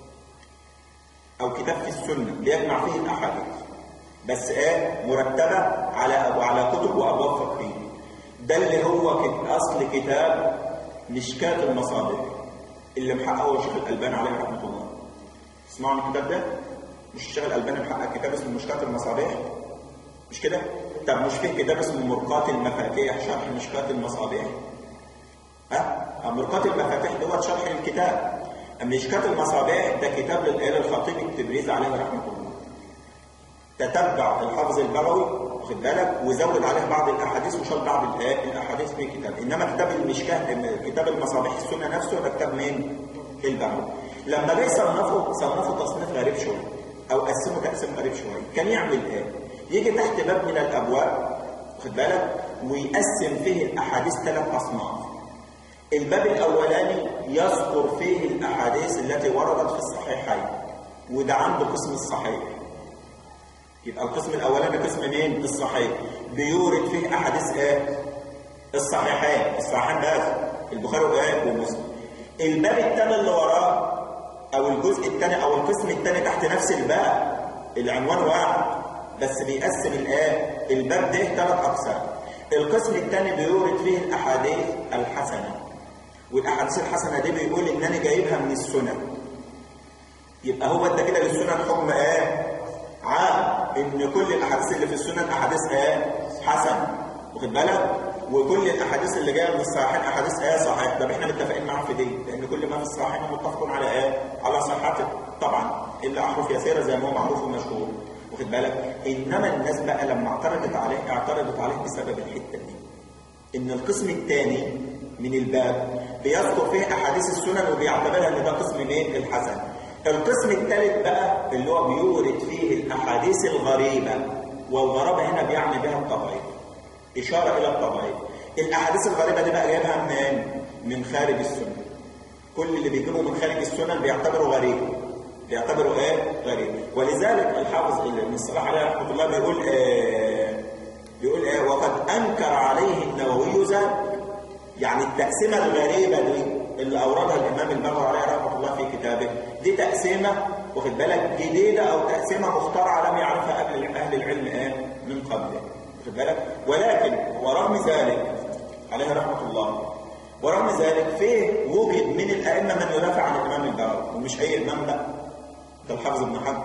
S1: او كتاب في السنه بيجمع فيه الاحاديث بس ايه مرتبه على أبو على كتب وابواب فقهيه ده اللي هو اصل كتاب مشكات المصابيح اللي محققه الشيخ الالباني عليه رحمه الله تسمعوا عن الكتاب ده مش الشيخ الالباني محقق كتاب اسمه مشكات المصابيح مش كده طب مش فيه كتاب اسمه مرقات المفاتيح شرح مشكات المصابيح ها مرقات المفاتيح دوت شرح الكتاب مشكات المصابيح ده كتاب للآل الخطيب التبريز عليه رحمه الله تتبع الحافظ البغوي واخد بالك وزود عليه بعض الاحاديث وشال بعض الاحاديث في الكتاب انما كتاب المشكاه كتاب المصابيح السنه نفسه ده كتاب مين البغوي لما جه صنفه صنفه تصنيف غريب شويه او قسمه تقسيم غريب شويه كان يعمل ايه يجي تحت باب من الابواب واخد بالك ويقسم فيه الاحاديث ثلاث اصناف الباب الاولاني يذكر فيه الاحاديث التي وردت في الصحيحين وده عنده قسم الصحيح يبقى القسم الاولاني قسم مين الصحيح بيورد فيه احاديث ايه الصحيحين الصحيحين بس البخاري وايه ومسلم الباب الثاني اللي وراه او الجزء الثاني او القسم الثاني تحت نفس الباب العنوان واحد بس بيقسم الايه الباب ده ثلاث اقسام القسم الثاني بيورد فيه الاحاديث الحسنه والاحاديث الحسنه دي بيقول ان انا جايبها من السنن يبقى هو انت كده للسنن حكم ايه عام ان كل الاحاديث اللي في السنن احاديث ايه حسن واخد بالك وكل الاحاديث اللي جايه من الصحيحين احاديث ايه صحيح طب احنا متفقين معاهم في دي لان كل ما في الصحيحين متفقون على ايه على صحته طبعا الا احرف يسيره زي ما هو معروف ومشهور واخد بالك انما الناس بقى لما اعترضت عليه اعترضت عليه بسبب الحته دي ان القسم الثاني من الباب بيذكر فيه احاديث السنن وبيعتبرها ان ده قسم مين الحسن القسم الثالث بقى اللي هو بيورد فيه الاحاديث الغريبه والغرابه هنا بيعني بها الطبيعي اشاره الى الطبيعي الاحاديث الغريبه دي بقى جايبها منين من خارج السنه كل اللي بيجيبوا من خارج السنن بيعتبروا غريب بيعتبروا ايه غريب ولذلك الحافظ ابن الصلاح عليه رحمه الله بيقول آه بيقول ايه وقد انكر عليه النووي ذلك يعني التقسيمه الغريبه دي اللي اوردها الامام البغوي عليه رحمه الله في كتابه دي تقسيمه واخد بالك جديده او تقسيمه مخترعه لم يعرفها قبل اهل العلم ايه من قبله واخد بالك ولكن ورغم ذلك عليه رحمه الله ورغم ذلك فيه وجد من الائمه من يدافع عن الامام البغوي ومش اي امام لا ده الحافظ ابن حجر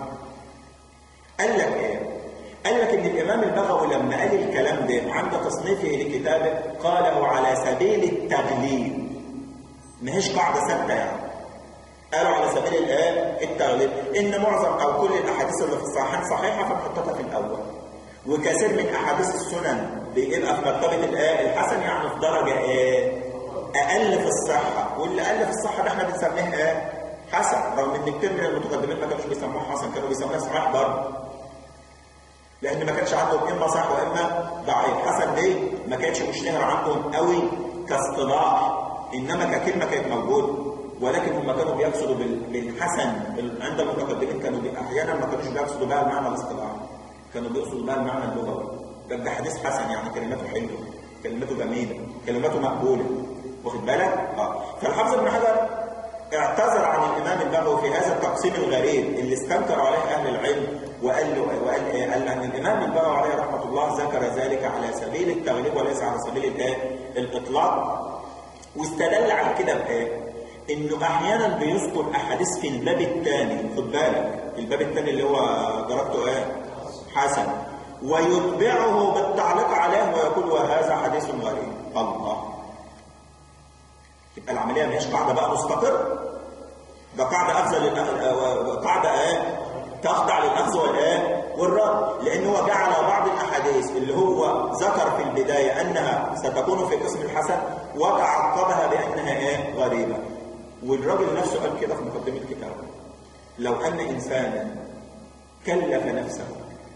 S1: قال لك ايه قال لك ان الامام البغوي لما قال الكلام ده عند تصنيفه لكتابه قاله على سبيل التغليب ما هيش قاعده ثابته يعني قالوا على سبيل الايه التغليب ان معظم او كل الاحاديث اللي في الصحيحين صحيحه فنحطها في الاول وكثير من احاديث السنن بيبقى في مرتبه الايه الحسن يعني في درجه ايه اقل في الصحه واللي اقل في الصحه ده احنا بنسميه ايه حسن رغم ان كتير من المتقدمين ما كانوش بيسموه حسن كانوا بيسموه صحيح برضه لان ما كانش عندهم اما صح واما ضعيف حسن دي ما كانتش مشتهره عندهم قوي كاصطلاح انما ككلمه كانت موجوده ولكن هم كانوا بيقصدوا بالحسن عند المتقدمين كانوا احيانا ما كانوش بيقصدوا بها المعنى الاصطلاحي كانوا بيقصدوا بها المعنى اللغوي ده ده حديث حسن يعني كلماته حلوه كلماته جميله كلماته مقبوله واخد بالك اه فالحافظ ابن حجر اعتذر عن الامام البغوي في هذا التقسيم الغريب اللي استنكر عليه اهل العلم وقال له وقال إيه؟ قال ان الامام البغوي عليه رحمه الله ذكر ذلك على سبيل التغليب وليس على سبيل الايه الاطلاق واستدل على كده بايه انه احيانا بيذكر احاديث في الباب الثاني خد بالك الباب الثاني اللي هو درجته ايه حسن ويتبعه بالتعليق عليه ويقول وهذا حديث غريب الله يبقى العمليه مش قاعده بقى مستقر ده قاعده اخذ قاعده ايه تخضع للاخذ والايه والرد لان هو جعل بعض الاحاديث اللي هو ذكر في البدايه انها ستكون في قسم الحسن وتعقبها بانها ايه غريبه والراجل نفسه قال كده في مقدمه كتابه لو ان انسانا كلف نفسه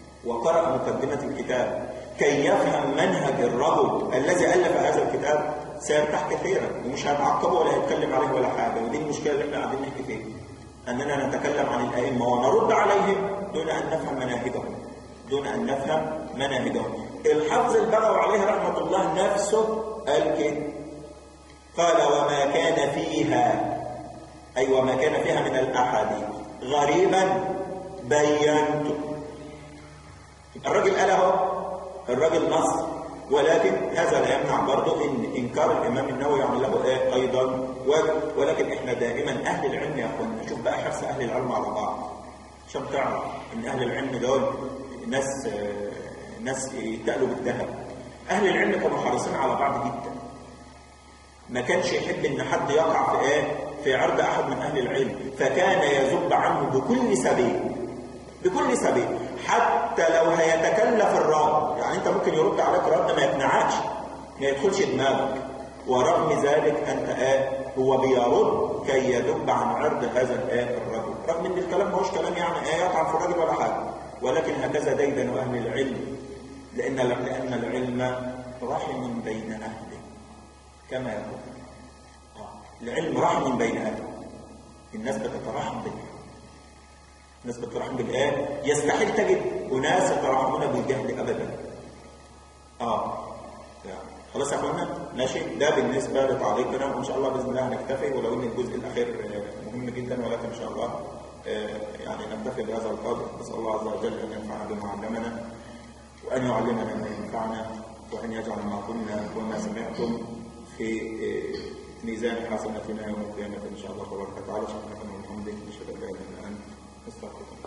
S1: وقرأ مقدمة الكتاب كي يفهم منهج الرجل الذي ألف هذا الكتاب سيرتاح كثيرا ومش هنعاقبه ولا هيتكلم عليه ولا حاجه ودي المشكله اللي احنا قاعدين نحكي فيها اننا نتكلم عن الائمه ونرد عليهم دون ان نفهم مناهجهم دون ان نفهم مناهجهم الحافظ البغوي عليه رحمه الله نفسه قال كده قال وما كان فيها أي وما كان فيها من الأحاديث غريبا بينته الراجل قال اهو الراجل نص ولكن هذا لا يمنع برضه ان انكار الامام النووي يعني له ايه ايضا وجه ولكن احنا دائما اهل العلم يا اخوانا شوف بقى حرص اهل العلم على بعض عشان تعرف ان اهل العلم دول ناس آه، ناس يتقلوا بالذهب اهل العلم كانوا حريصين على بعض جدا ما كانش يحب ان حد يقع في ايه في عرض احد من اهل العلم فكان يذب عنه بكل سبيل بكل سبيل حتى لو هيتكلف الرد يعني انت ممكن يرد عليك رد ما يقنعكش ما يدخلش دماغك ورغم ذلك انت ايه هو بيرد كي يذب عن عرض هذا الايه الرجل رغم ان الكلام ماهوش كلام يعني ايه يطعن في الرجل ولا حاجه ولكن هكذا ديدن اهل العلم لان لان العلم رحم بين اهله كما يقول آه. العلم رحم بين اهله الناس بتترحم بالعلم الناس بتترحم بالايه يستحيل تجد اناس يترحمون بالجهل ابدا اه يعني خلاص يا اخوانا ماشي ده بالنسبه لتعليقنا وان شاء الله باذن الله هنكتفي ولو ان الجزء الاخير آه، مهم جدا ولكن ان شاء الله آه، يعني نكتفي بهذا القدر نسال الله عز وجل ان ينفعنا بما علمنا وان يعلمنا ما ينفعنا وان يجعل ما قلنا وما سمعتم في آه، ميزان حسناتنا يوم القيامه ان شاء الله تبارك وتعالى سبحانك اللهم وبحمدك نشهد ان لا اله الا انت نستغفرك